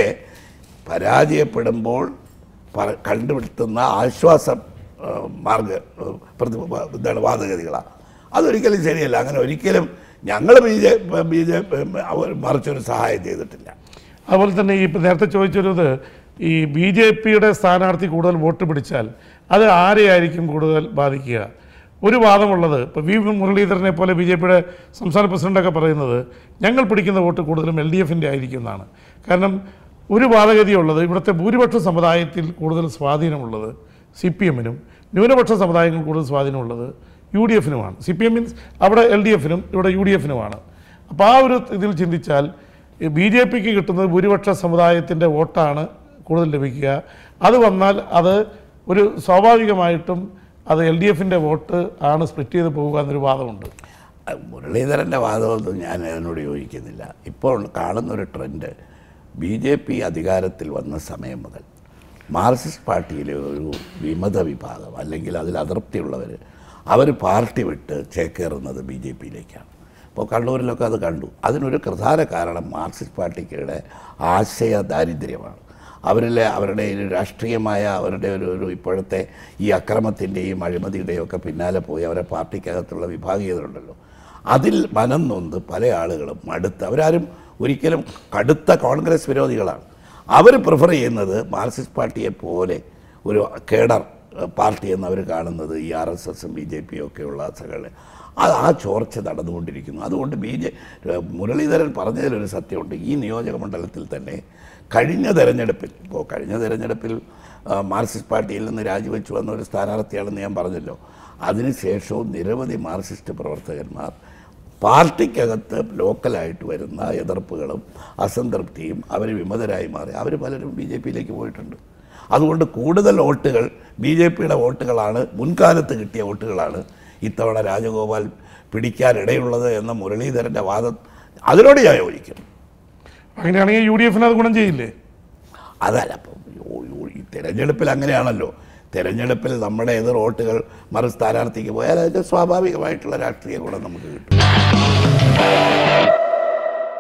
പരാജയപ്പെടുമ്പോൾ പ- കണ്ടുപിടുത്തുന്ന ആശ്വാസം ഏഹ്, മാർഗ ഏഹ്, പ്രതി എന്താണ് വാദഗതികളാണ് അതൊരിക്കലും ശരിയല്ല അങ്ങനെ ഒരിക്കലും ഞങ്ങൾ ബി ജെ ബി ജെ മറിച്ചൊരു സഹായം ചെയ്തിട്ടില്ല അതുപോലെ തന്നെ ഈ ഇപ്പം നേരത്തെ ചോദിച്ചൊരു ഇത് ഈ ബി ജെ പിയുടെ സ്ഥാനാർത്ഥി കൂടുതൽ വോട്ട് പിടിച്ചാൽ അത് ആരെയായിരിക്കും കൂടുതൽ ബാധിക്കുക ഒരു വാദമുള്ളത് ഇപ്പോൾ വി മുരളീധരനെ പോലെ ബി ജെ പിയുടെ സംസ്ഥാന പ്രസിഡൻ്റൊക്കെ പറയുന്നത് ഞങ്ങൾ പിടിക്കുന്ന വോട്ട് കൂടുതലും എൽ ഡി എഫിൻ്റെ ആയിരിക്കും എന്നാണ് കാരണം ഒരു വാദഗതിയുള്ളത് ഇവിടുത്തെ ഭൂരിപക്ഷ സമുദായത്തിൽ കൂടുതൽ സ്വാധീനമുള്ളത് സി പി എമ്മിനും ന്യൂനപക്ഷ സമുദായങ്ങൾ കൂടുതൽ സ്വാധീനമുള്ളത് യു ഡി എഫിനുമാണ് സി പി എം മീൻസ് അവിടെ എൽ ഡി എഫിനും ഇവിടെ യു ഡി എഫിനുമാണ് അപ്പോൾ ആ ഒരു ഇതിൽ ചിന്തിച്ചാൽ ബി ജെ പിക്ക് കിട്ടുന്നത് ഭൂരിപക്ഷ സമുദായത്തിൻ്റെ വോട്ടാണ് കൂടുതൽ ലഭിക്കുക അത് വന്നാൽ അത് ഒരു സ്വാഭാവികമായിട്ടും അത് എൽ ഡി എഫിൻ്റെ വോട്ട് ആണ് സ്പ്ലിറ്റ് ചെയ്ത് പോവുക എന്നൊരു വാദമുണ്ട് അത് മുരളീധരൻ്റെ വാദമൊന്നും ഞാൻ അതിനോട് യോജിക്കുന്നില്ല ഇപ്പോൾ കാണുന്നൊരു ട്രെൻഡ് ബി ജെ പി അധികാരത്തിൽ വന്ന സമയം മുതൽ മാർക്സിസ്റ്റ് പാർട്ടിയിലെ ഒരു വിമത വിഭാഗം അല്ലെങ്കിൽ അതിൽ അതൃപ്തിയുള്ളവർ അവർ പാർട്ടി വിട്ട് ചേക്കേറുന്നത് ബി ജെ പിയിലേക്കാണ് ഇപ്പോൾ കണ്ണൂരിലൊക്കെ അത് കണ്ടു അതിനൊരു പ്രധാന കാരണം മാർക്സിസ്റ്റ് പാർട്ടിയുടെ ആശയ ദാരിദ്ര്യമാണ് അവരിലെ അവരുടെ ഒരു രാഷ്ട്രീയമായ അവരുടെ ഒരു ഒരു ഇപ്പോഴത്തെ ഈ അക്രമത്തിൻ്റെയും അഴിമതിയുടെയും ഒക്കെ പിന്നാലെ പോയി അവരെ പാർട്ടിക്കകത്തുള്ള വിഭാഗീയതയുണ്ടല്ലോ അതിൽ മനം നൊന്ത് പല ആളുകളും മടുത്ത് അവരാരും ഒരിക്കലും കടുത്ത കോൺഗ്രസ് വിരോധികളാണ് അവർ പ്രിഫർ ചെയ്യുന്നത് മാർക്സിസ്റ്റ് പാർട്ടിയെ പോലെ ഒരു കേഡർ ഏഹ്, പാർട്ടി എന്ന് അവർ കാണുന്നത് ഈ ആർ എസ് എസും ബി ജെ പിയും ഒക്കെയുള്ള സകളെ അത് ആ ചോർച്ച നടന്നുകൊണ്ടിരിക്കുന്നു അതുകൊണ്ട് ബി ജെ മുരളീധരൻ പറഞ്ഞതിലൊരു സത്യമുണ്ട് ഈ നിയോജക മണ്ഡലത്തിൽ തന്നെ കഴിഞ്ഞ തെരഞ്ഞെടുപ്പിൽ ഇപ്പോൾ കഴിഞ്ഞ തെരഞ്ഞെടുപ്പിൽ ആ, മാർക്സിസ്റ്റ് പാർട്ടിയിൽ നിന്ന് രാജിവെച്ചു വന്ന ഒരു സ്ഥാനാർത്ഥിയാണെന്ന് ഞാൻ പറഞ്ഞല്ലോ അതിനുശേഷവും നിരവധി മാർക്സിസ്റ്റ് പ്രവർത്തകന്മാർ പാർട്ടിക്കകത്ത് ലോക്കലായിട്ട് വരുന്ന എതിർപ്പുകളും അസംതൃപ്തിയും അവർ വിമതരായി മാറി അവർ പലരും ബി ജെ പിയിലേക്ക് പോയിട്ടുണ്ട് അതുകൊണ്ട് കൂടുതൽ വോട്ടുകൾ ബി ജെ പിയുടെ വോട്ടുകളാണ് മുൻകാലത്ത് കിട്ടിയ വോട്ടുകളാണ് ഇത്തവണ രാജഗോപാൽ പിടിക്കാനിടയുള്ളത് എന്ന മുരളീധരൻ്റെ വാദം അതിനോട് ഞാൻ യോജിക്കുന്നു അങ്ങനെയാണെങ്കിൽ യു ഡി എഫിന് അത് ഗുണം ചെയ്യില്ലേ അതല്ല അപ്പം യോ- യോ- ഈ തെരഞ്ഞെടുപ്പിൽ അങ്ങനെയാണല്ലോ തെരഞ്ഞെടുപ്പിൽ നമ്മുടെ എതിർ വോട്ടുകൾ മറു സ്ഥാനാർത്ഥിക്ക് പോയാൽ അതിൻ്റെ സ്വാഭാവികമായിട്ടുള്ള രാഷ്ട്രീയ ഗുണം നമുക്ക് കിട്ടും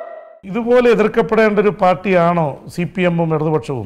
ഇതുപോലെ എതിർക്കപ്പെടേണ്ട ഒരു പാർട്ടിയാണോ സി പി എമ്മും ഇടതുപക്ഷവും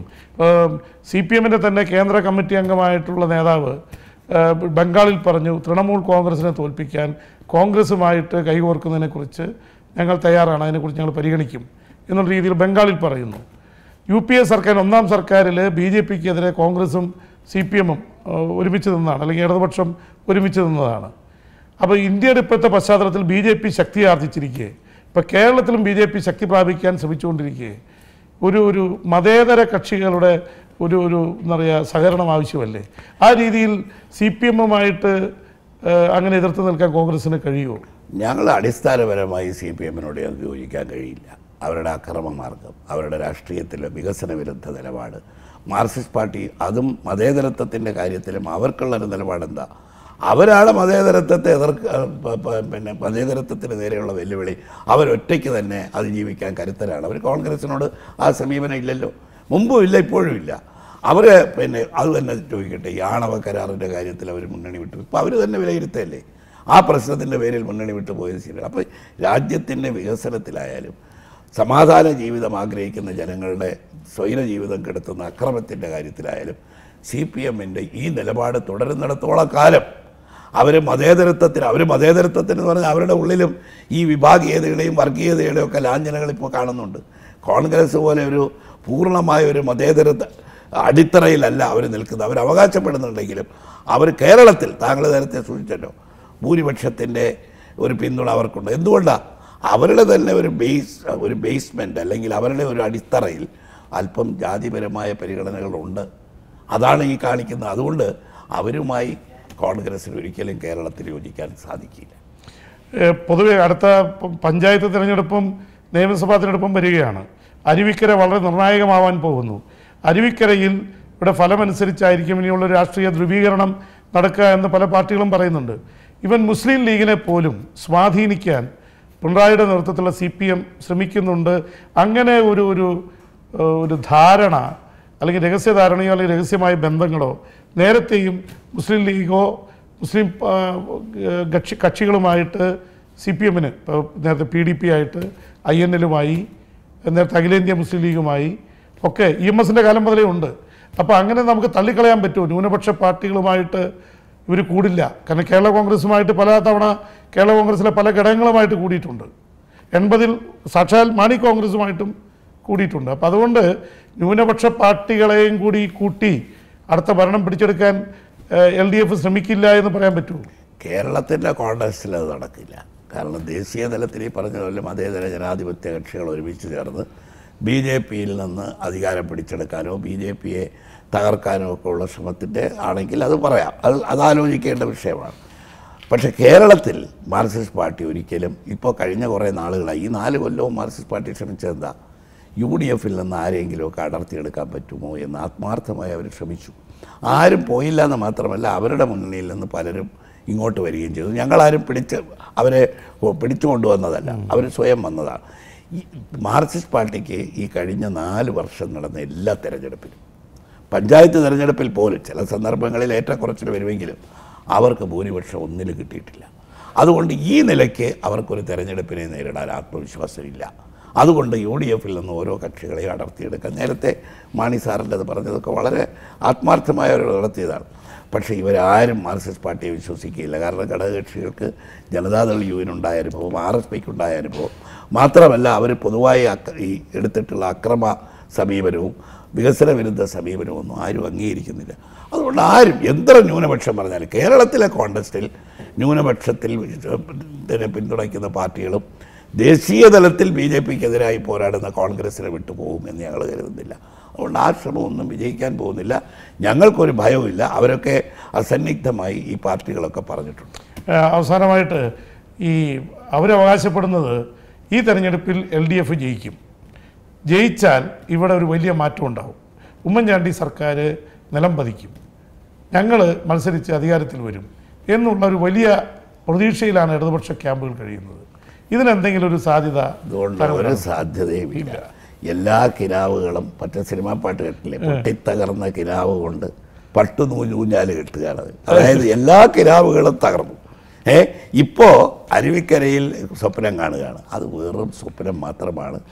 സി പി എമ്മിൻ്റെ തന്നെ കേന്ദ്ര കമ്മിറ്റി അംഗമായിട്ടുള്ള നേതാവ് ആ, ബംഗാളിൽ പറഞ്ഞു തൃണമൂൽ കോൺഗ്രസിനെ തോൽപ്പിക്കാൻ കോൺഗ്രസുമായിട്ട് കൈകോർക്കുന്നതിനെക്കുറിച്ച് ഞങ്ങൾ തയ്യാറാണ് അതിനെക്കുറിച്ച് ഞങ്ങൾ പരിഗണിക്കും എന്നുള്ള രീതിയിൽ ബംഗാളിൽ പറയുന്നു യു പി എ സർക്കാർ ഒന്നാം സർക്കാരിൽ ബി ജെ പിക്കെതിരെ കോൺഗ്രസും സി പി എമ്മും ഒരുമിച്ച് നിന്നതാണ് അല്ലെങ്കിൽ ഇടതുപക്ഷം ഒരുമിച്ച് നിന്നതാണ് അപ്പോൾ ഇന്ത്യയുടെ ഇപ്പോഴത്തെ പശ്ചാത്തലത്തിൽ ബി ജെ പി ശക്തി ആർജിച്ചിരിക്കുകയെ ഇപ്പോൾ കേരളത്തിലും ബി ജെ പി ശക്തി പ്രാപിക്കാൻ ശ്രമിച്ചുകൊണ്ടിരിക്കുകയെ ഒരു ഒരു മതേതര കക്ഷികളുടെ ഒരു ഒരു എന്താ പറയുക സഹകരണം ആവശ്യമല്ലേ ആ രീതിയിൽ സി പി എമ്മുമായിട്ട് അങ്ങനെ എതിർത്ത് നിൽക്കാൻ കോൺഗ്രസിന് കഴിയുമോ ഞങ്ങൾ അടിസ്ഥാനപരമായി സി പി എമ്മിനോട് ഞങ്ങൾക്ക് യോജിക്കാൻ കഴിയില്ല അവരുടെ അക്രമ മാർഗം അവരുടെ രാഷ്ട്രീയത്തിലെ വികസന വിരുദ്ധ നിലപാട് മാർക്സിസ്റ്റ് പാർട്ടി അതും മതേതരത്വത്തിൻ്റെ കാര്യത്തിലും അവർക്കുള്ളൊരു നിലപാടെന്താ അവരാണ് മതേതരത്വത്തെ എതിർക്ക പ- പ- പിന്നെ മതേതരത്വത്തിന് നേരെയുള്ള വെല്ലുവിളി അവരൊറ്റയ്ക്ക് തന്നെ അതിജീവിക്കാൻ കരുത്തരാണ് അവർ കോൺഗ്രസിനോട് ആ സമീപനം ഇല്ലല്ലോ മുമ്പും ഇല്ല ഇപ്പോഴും ഇല്ല അവർ പിന്നെ അത് തന്നെ ചോദിക്കട്ടെ ഈ ആണവ കരാറിൻ്റെ കാര്യത്തിൽ അവർ മുന്നണി വിട്ടു ഇപ്പോൾ അവർ തന്നെ വിലയിരുത്തല്ലേ ആ പ്രശ്നത്തിൻ്റെ പേരിൽ മുന്നണി വിട്ടു പോയത് ശരിയാണ് അപ്പോൾ രാജ്യത്തിൻ്റെ വികസനത്തിലായാലും സമാധാന ജീവിതം ആഗ്രഹിക്കുന്ന ജനങ്ങളുടെ സ്വൈര ജീവിതം കെടുത്തുന്ന അക്രമത്തിൻ്റെ കാര്യത്തിലായാലും സി പി എമ്മിൻ്റെ ഈ നിലപാട് തുടരുന്നിടത്തോളം കാലം അവർ മതേതരത്വത്തിന് അവർ മതേതരത്വത്തിന് എന്ന് പറഞ്ഞാൽ അവരുടെ ഉള്ളിലും ഈ വിഭാഗീയതയുടെയും വർഗീയതയുടെയും ഒക്കെ ലാഞ്ചനകൾ ഇപ്പോൾ കാണുന്നുണ്ട് കോൺഗ്രസ് പോലെ ഒരു പൂർണ്ണമായ ഒരു മതേതര അടിത്തറയിലല്ല അവർ നിൽക്കുന്നത് അവർ അവകാശപ്പെടുന്നുണ്ടെങ്കിലും അവർ കേരളത്തിൽ താങ്കൾ നേരത്തെ സൂചിച്ചല്ലോ ഭൂരിപക്ഷത്തിൻ്റെ ഒരു പിന്തുണ അവർക്കുണ്ട് എന്തുകൊണ്ടാണ് അവരുടെ തന്നെ ഒരു ബേസ് ഒരു ബേസ്മെൻ്റ് അല്ലെങ്കിൽ അവരുടെ ഒരു അടിത്തറയിൽ അല്പം ജാതിപരമായ പരിഗണനകളുണ്ട് അതാണ് ഈ കാണിക്കുന്നത് അതുകൊണ്ട് അവരുമായി കോൺഗ്രസ്സിന് ഒരിക്കലും കേരളത്തിൽ യോജിക്കാൻ സാധിക്കില്ല ഏഹ് പൊതുവെ അടുത്ത പ- പഞ്ചായത്ത് തിരഞ്ഞെടുപ്പും നിയമസഭാ തിരഞ്ഞെടുപ്പും വരികയാണ് അരുവിക്കര വളരെ നിർണായകമാവാൻ പോകുന്നു അരുവിക്കരയിൽ ഇവിടെ ഫലമനുസരിച്ചായിരിക്കും ഇനിയുള്ള രാഷ്ട്രീയ ധ്രുവീകരണം നടക്കുക എന്ന് പല പാർട്ടികളും പറയുന്നുണ്ട് ഇവൻ മുസ്ലിം ലീഗിനെ പോലും സ്വാധീനിക്കാൻ പിണറായിയുടെ നേതൃത്വത്തിലുള്ള സി പി എം ശ്രമിക്കുന്നുണ്ട് അങ്ങനെ ഒരു ഒരു ഏഹ്, ഒരു ധാരണ അല്ലെങ്കിൽ രഹസ്യധാരണയോ അല്ലെങ്കിൽ രഹസ്യമായ ബന്ധങ്ങളോ നേരത്തെയും മുസ്ലിം ലീഗോ മുസ്ലിം ആ, ഏഹ്, കക്ഷി കക്ഷികളുമായിട്ട് സി പി എമ്മിന് ഇപ്പോൾ നേരത്തെ പി ഡി പി ആയിട്ട് ഐ എൻ എല്ലുമായി നേരത്തെ അഖിലേന്ത്യാ മുസ്ലിം ലീഗുമായി ഒക്കെ ഇ എം എസിൻ്റെ കാലം മുതലേ ഉണ്ട് അപ്പോൾ അങ്ങനെ നമുക്ക് തള്ളിക്കളയാൻ പറ്റുമോ ന്യൂനപക്ഷ പാർട്ടികളുമായിട്ട് ഇവർ കൂടില്ല കാരണം കേരള കോൺഗ്രസുമായിട്ട് പല തവണ കേരള കോൺഗ്രസിലെ പല ഘടകങ്ങളുമായിട്ട് കൂടിയിട്ടുണ്ട് എൺപതിൽ സാക്ഷാൽ മാണി കോൺഗ്രസുമായിട്ടും കൂടിയിട്ടുണ്ട് അപ്പം അതുകൊണ്ട് ന്യൂനപക്ഷ പാർട്ടികളെയും കൂടി കൂട്ടി അടുത്ത ഭരണം പിടിച്ചെടുക്കാൻ എൽ ഡി എഫ് ശ്രമിക്കില്ല എന്ന് പറയാൻ പറ്റുമോ കേരളത്തിൻ്റെ കോൺഗ്രസ്സിൽ അത് നടക്കില്ല കാരണം ദേശീയ തലത്തിൽ ഈ പറഞ്ഞ പോലെ മതേതര ജനാധിപത്യ കക്ഷികൾ ഒരുമിച്ച് ചേർന്ന് ബി ജെ പിയിൽ നിന്ന് അധികാരം പിടിച്ചെടുക്കാനോ ബി ജെ പിയെ തകർക്കാനോ ഒക്കെ ഉള്ള ശ്രമത്തിൻ്റെ ആണെങ്കിൽ അത് പറയാം അത് അത് ആലോചിക്കേണ്ട വിഷയമാണ് പക്ഷേ കേരളത്തിൽ മാർക്സിസ്റ്റ് പാർട്ടി ഒരിക്കലും ഇപ്പോൾ കഴിഞ്ഞ കുറേ നാളുകളായി ഈ നാല് കൊല്ലവും മാർക്സിസ്റ്റ് പാർട്ടി ശ്രമിച്ചതെന്താ യു ഡി എഫിൽ നിന്ന് ആരെങ്കിലുമൊക്കെ അടർത്തിയെടുക്കാൻ പറ്റുമോ എന്ന് ആത്മാർത്ഥമായി അവർ ശ്രമിച്ചു ആരും പോയില്ല എന്ന് മാത്രമല്ല അവരുടെ മുന്നണിയിൽ നിന്ന് പലരും ഇങ്ങോട്ട് വരികയും ചെയ്തു ഞങ്ങളാരും പിടിച്ച് അവരെ പിടിച്ചു കൊണ്ടുവന്നതല്ല അവർ സ്വയം വന്നതാണ് ഈ മാർക്സിസ്റ്റ് പാർട്ടിക്ക് ഈ കഴിഞ്ഞ നാല് വർഷം നടന്ന എല്ലാ തെരഞ്ഞെടുപ്പിലും പഞ്ചായത്ത് തെരഞ്ഞെടുപ്പിൽ പോലും ചില സന്ദർഭങ്ങളിൽ ഏറ്റക്കുറച്ചിൽ വരുമെങ്കിലും അവർക്ക് ഭൂരിപക്ഷം ഒന്നിലും കിട്ടിയിട്ടില്ല അതുകൊണ്ട് ഈ നിലയ്ക്ക് അവർക്കൊരു തെരഞ്ഞെടുപ്പിനെ നേരിടാൻ ആത്മവിശ്വാസമില്ല അതുകൊണ്ട് യു ഡി എഫിൽ നിന്ന് ഓരോ കക്ഷികളെയും അടർത്തിയെടുക്കാൻ നേരത്തെ മാണി സാറിൻ്റെ അത് പറഞ്ഞതൊക്കെ വളരെ ആത്മാർത്ഥമായ ഒരു നടത്തിയതാണ് പക്ഷേ ഇവരാരും മാർക്സിസ്റ്റ് പാർട്ടിയെ വിശ്വസിക്കുകയില്ല കാരണം ഘടകകക്ഷികൾക്ക് ജനതാദൾ യുവിനുണ്ടായ അനുഭവം ആർ എസ് പിക്ക് ഉണ്ടായ അനുഭവം മാത്രമല്ല അവർ പൊതുവായി അക്ര ഈ എടുത്തിട്ടുള്ള അക്രമ സമീപനവും വികസന വിരുദ്ധ സമീപനവും ഒന്നും ആരും അംഗീകരിക്കുന്നില്ല അതുകൊണ്ട് ആരും എത്ര ന്യൂനപക്ഷം പറഞ്ഞാലും കേരളത്തിലെ കോൺടസ്റ്റിൽ ന്യൂനപക്ഷത്തിൽ ഇതിനെ പിന്തുണയ്ക്കുന്ന പാർട്ടികളും ദേശീയ തലത്തിൽ ബി ജെ പിക്കെതിരായി പോരാടുന്ന കോൺഗ്രസിനെ വിട്ടുപോകുമെന്ന് ഞങ്ങൾ കരുതുന്നില്ല അതുകൊണ്ട് ആ ശ്രമമൊന്നും വിജയിക്കാൻ പോകുന്നില്ല ഞങ്ങൾക്കൊരു ഭയവുമില്ല അവരൊക്കെ അസന്നിഗ്ധമായി ഈ പാർട്ടികളൊക്കെ പറഞ്ഞിട്ടുണ്ട് ഏഹ് അവസാനമായിട്ട് ഈ അവരവകാശപ്പെടുന്നത് ഈ തെരഞ്ഞെടുപ്പിൽ എൽ ഡി എഫ് ജയിക്കും ജയിച്ചാൽ ഇവിടെ ഒരു വലിയ മാറ്റം ഉണ്ടാവും ഉമ്മൻചാണ്ടി സർക്കാർ നിലം പതിക്കും ഞങ്ങൾ മത്സരിച്ച് അധികാരത്തിൽ വരും എന്നുള്ള ഒരു വലിയ പ്രതീക്ഷയിലാണ് ഇടതുപക്ഷ ക്യാമ്പുകൾ കഴിയുന്നത് ഇതിനെന്തെങ്കിലും ഒരു സാധ്യത അതുകൊണ്ട് ഒരു സാധ്യതയും ഇല്ല എല്ലാ കിനാവുകളും മറ്റേ സിനിമാ പാട്ട് കേട്ടില്ലേ പൊട്ടിത്തകർന്ന കിനാവ് കൊണ്ട് പട്ടു നൂഞ്ഞൂഞ്ഞാല് കെട്ടുകയാണ് അതായത് എല്ലാ കിനാവുകളും തകർന്നു ഏ ഇപ്പോൾ അരുവിക്കരയിൽ സ്വപ്നം കാണുകയാണ് അത് വെറും സ്വപ്നം മാത്രമാണ്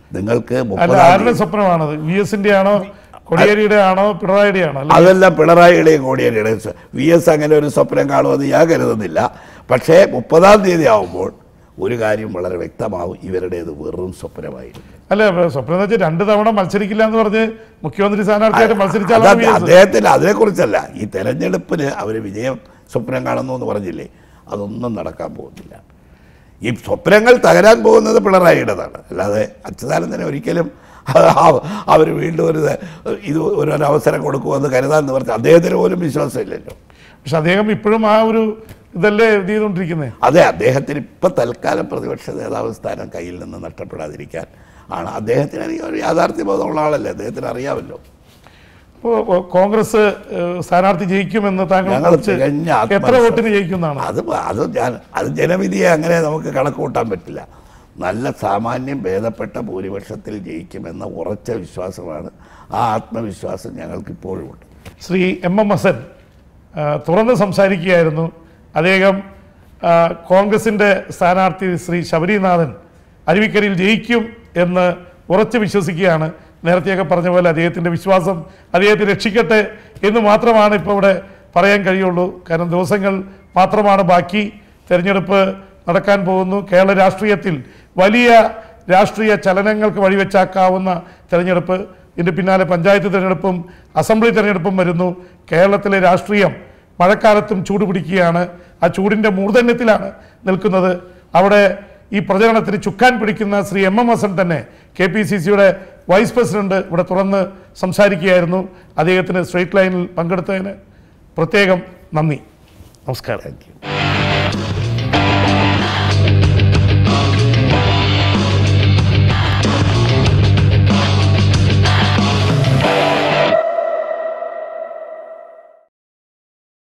നിങ്ങൾക്ക് അല്ല മുപ്പതാം ആരുടെ തീയതി സ്വപ്നമാണത് വി എസിന്റെ ആണോ കൊടിയേരിയുടെ ആണോ പിണറായിയുടെ ആണോ അല്ല അതെല്ലാം പിണറായിയുടെയും കോടിയേരിയുടെ വി എസ് അങ്ങനെ ഒരു സ്വപ്നം കാണുമെന്ന് ഞാൻ കരുതുന്നില്ല പക്ഷേ മുപ്പതാം തീയതി ആവുമ്പോൾ ഒരു കാര്യം വളരെ വ്യക്തമാവും ഇവരുടേത് വെറും സ്വപ്നമായിരുന്നു അല്ല സ്വപ്നം എന്ന് വെച്ചാൽ രണ്ട് തവണ മത്സരിക്കില്ല എന്ന് പറഞ്ഞ് മുഖ്യമന്ത്രി സ്ഥാനാർത്ഥിയായിട്ട് അത് മത്സരിച്ചാലാണ് വി എസ് അദ്ദേഹത്തിന് അതിനെക്കുറിച്ചല്ല ഈ തെരഞ്ഞെടുപ്പിന് അവർ വിജയം സ്വപ്നം കാണുന്നു എന്ന് പറഞ്ഞില്ലേ അതൊന്നും നടക്കാൻ പോകുന്നില്ല ഈ സ്വപ്നങ്ങൾ തകരാൻ പോകുന്നത് പിണറായിയുടേതാണ് അല്ലാതെ അച്യുതാനന്ദനെ ഒരിക്കലും അവർ വീണ്ടും ഒരു ഇത് ഒരു ഒരു അവസരം കൊടുക്കുമെന്ന് കരുതാമെന്ന് പറഞ്ഞ് അദ്ദേഹത്തിന് പോലും വിശ്വാസമില്ലല്ലോ പക്ഷെ അദ്ദേഹം ഇപ്പോഴും ആ ഒരു ഇതല്ലേ ഇത് ചെയ്തുകൊണ്ടിരിക്കുന്നത് അതെ അദ്ദേഹത്തിന് ഇപ്പം തൽക്കാലം പ്രതിപക്ഷ നേതാവ് സ്ഥാനം കയ്യിൽ നിന്ന് നഷ്ടപ്പെടാതിരിക്കാൻ ആണ് അദ്ദേഹത്തിന് എനിക്ക് ഒരു യാഥാർത്ഥ്യബോധമുള്ള ആളല്ലേ അദ്ദേഹത്തിന് അറിയാമല്ലോ ഇപ്പോൾ കോൺഗ്രസ് ഏഹ്, സ്ഥാനാർത്ഥി ജയിക്കുമെന്ന് താങ്കൾ ഞങ്ങൾ കുറിച്ച് തികഞ്ഞ എത്ര ആത്മവിശ്വാസം. വോട്ടിന് ജയിക്കുന്നതാണ് അത് പ- അത് ഞാൻ അത് ജനവിധിയെ അങ്ങനെ നമുക്ക് കണക്ക് കൂട്ടാൻ പറ്റില്ല നല്ല സാമാന്യം ഭേദപ്പെട്ട ഭൂരിപക്ഷത്തിൽ ജയിക്കുമെന്ന ഉറച്ച വിശ്വാസമാണ് ആ ആത്മവിശ്വാസം ഞങ്ങൾക്ക് ഇപ്പോഴും ഉണ്ട് ശ്രീ എം എം ഹസൻ ആ, തുറന്ന് സംസാരിക്കുകയായിരുന്നു അദ്ദേഹം ആ, കോൺഗ്രസിൻ്റെ സ്ഥാനാർത്ഥി ശ്രീ ശബരിനാഥൻ അരുവിക്കരയിൽ ജയിക്കും എന്ന് ഉറച്ചു വിശ്വസിക്കുകയാണ് നേരത്തെയൊക്കെ പറഞ്ഞ പോലെ അദ്ദേഹത്തിൻ്റെ വിശ്വാസം അദ്ദേഹത്തെ രക്ഷിക്കട്ടെ എന്ന് മാത്രമാണ് ഇപ്പോൾ ഇവിടെ പറയാൻ കഴിയുള്ളൂ കാരണം ദിവസങ്ങൾ മാത്രമാണ് ബാക്കി തെരഞ്ഞെടുപ്പ് നടക്കാൻ പോകുന്നു കേരള രാഷ്ട്രീയത്തിൽ വലിയ രാഷ്ട്രീയ ചലനങ്ങൾക്ക് വഴിവെച്ചാക്കാവുന്ന തെരഞ്ഞെടുപ്പ് ഇതിൻ്റെ പിന്നാലെ പഞ്ചായത്ത് തിരഞ്ഞെടുപ്പും അസംബ്ലി തിരഞ്ഞെടുപ്പും വരുന്നു കേരളത്തിലെ രാഷ്ട്രീയം മഴക്കാലത്തും ചൂട് പിടിക്കുകയാണ് ആ ചൂടിൻ്റെ മൂർധന്യത്തിലാണ് നിൽക്കുന്നത് അവിടെ ഈ പ്രചരണത്തിന് ചുക്കാൻ പിടിക്കുന്ന ശ്രീ എം എം ഹസൻ തന്നെ കെ പി സി സിയുടെ വൈസ് പ്രസിഡന്റ് ഇവിടെ തുറന്ന് സംസാരിക്കുകയായിരുന്നു അദ്ദേഹത്തിന് സ്ട്രേറ്റ് ലൈനിൽ പങ്കെടുത്തതിന് പ്രത്യേകം നന്ദി നമസ്കാരം താങ്ക് യു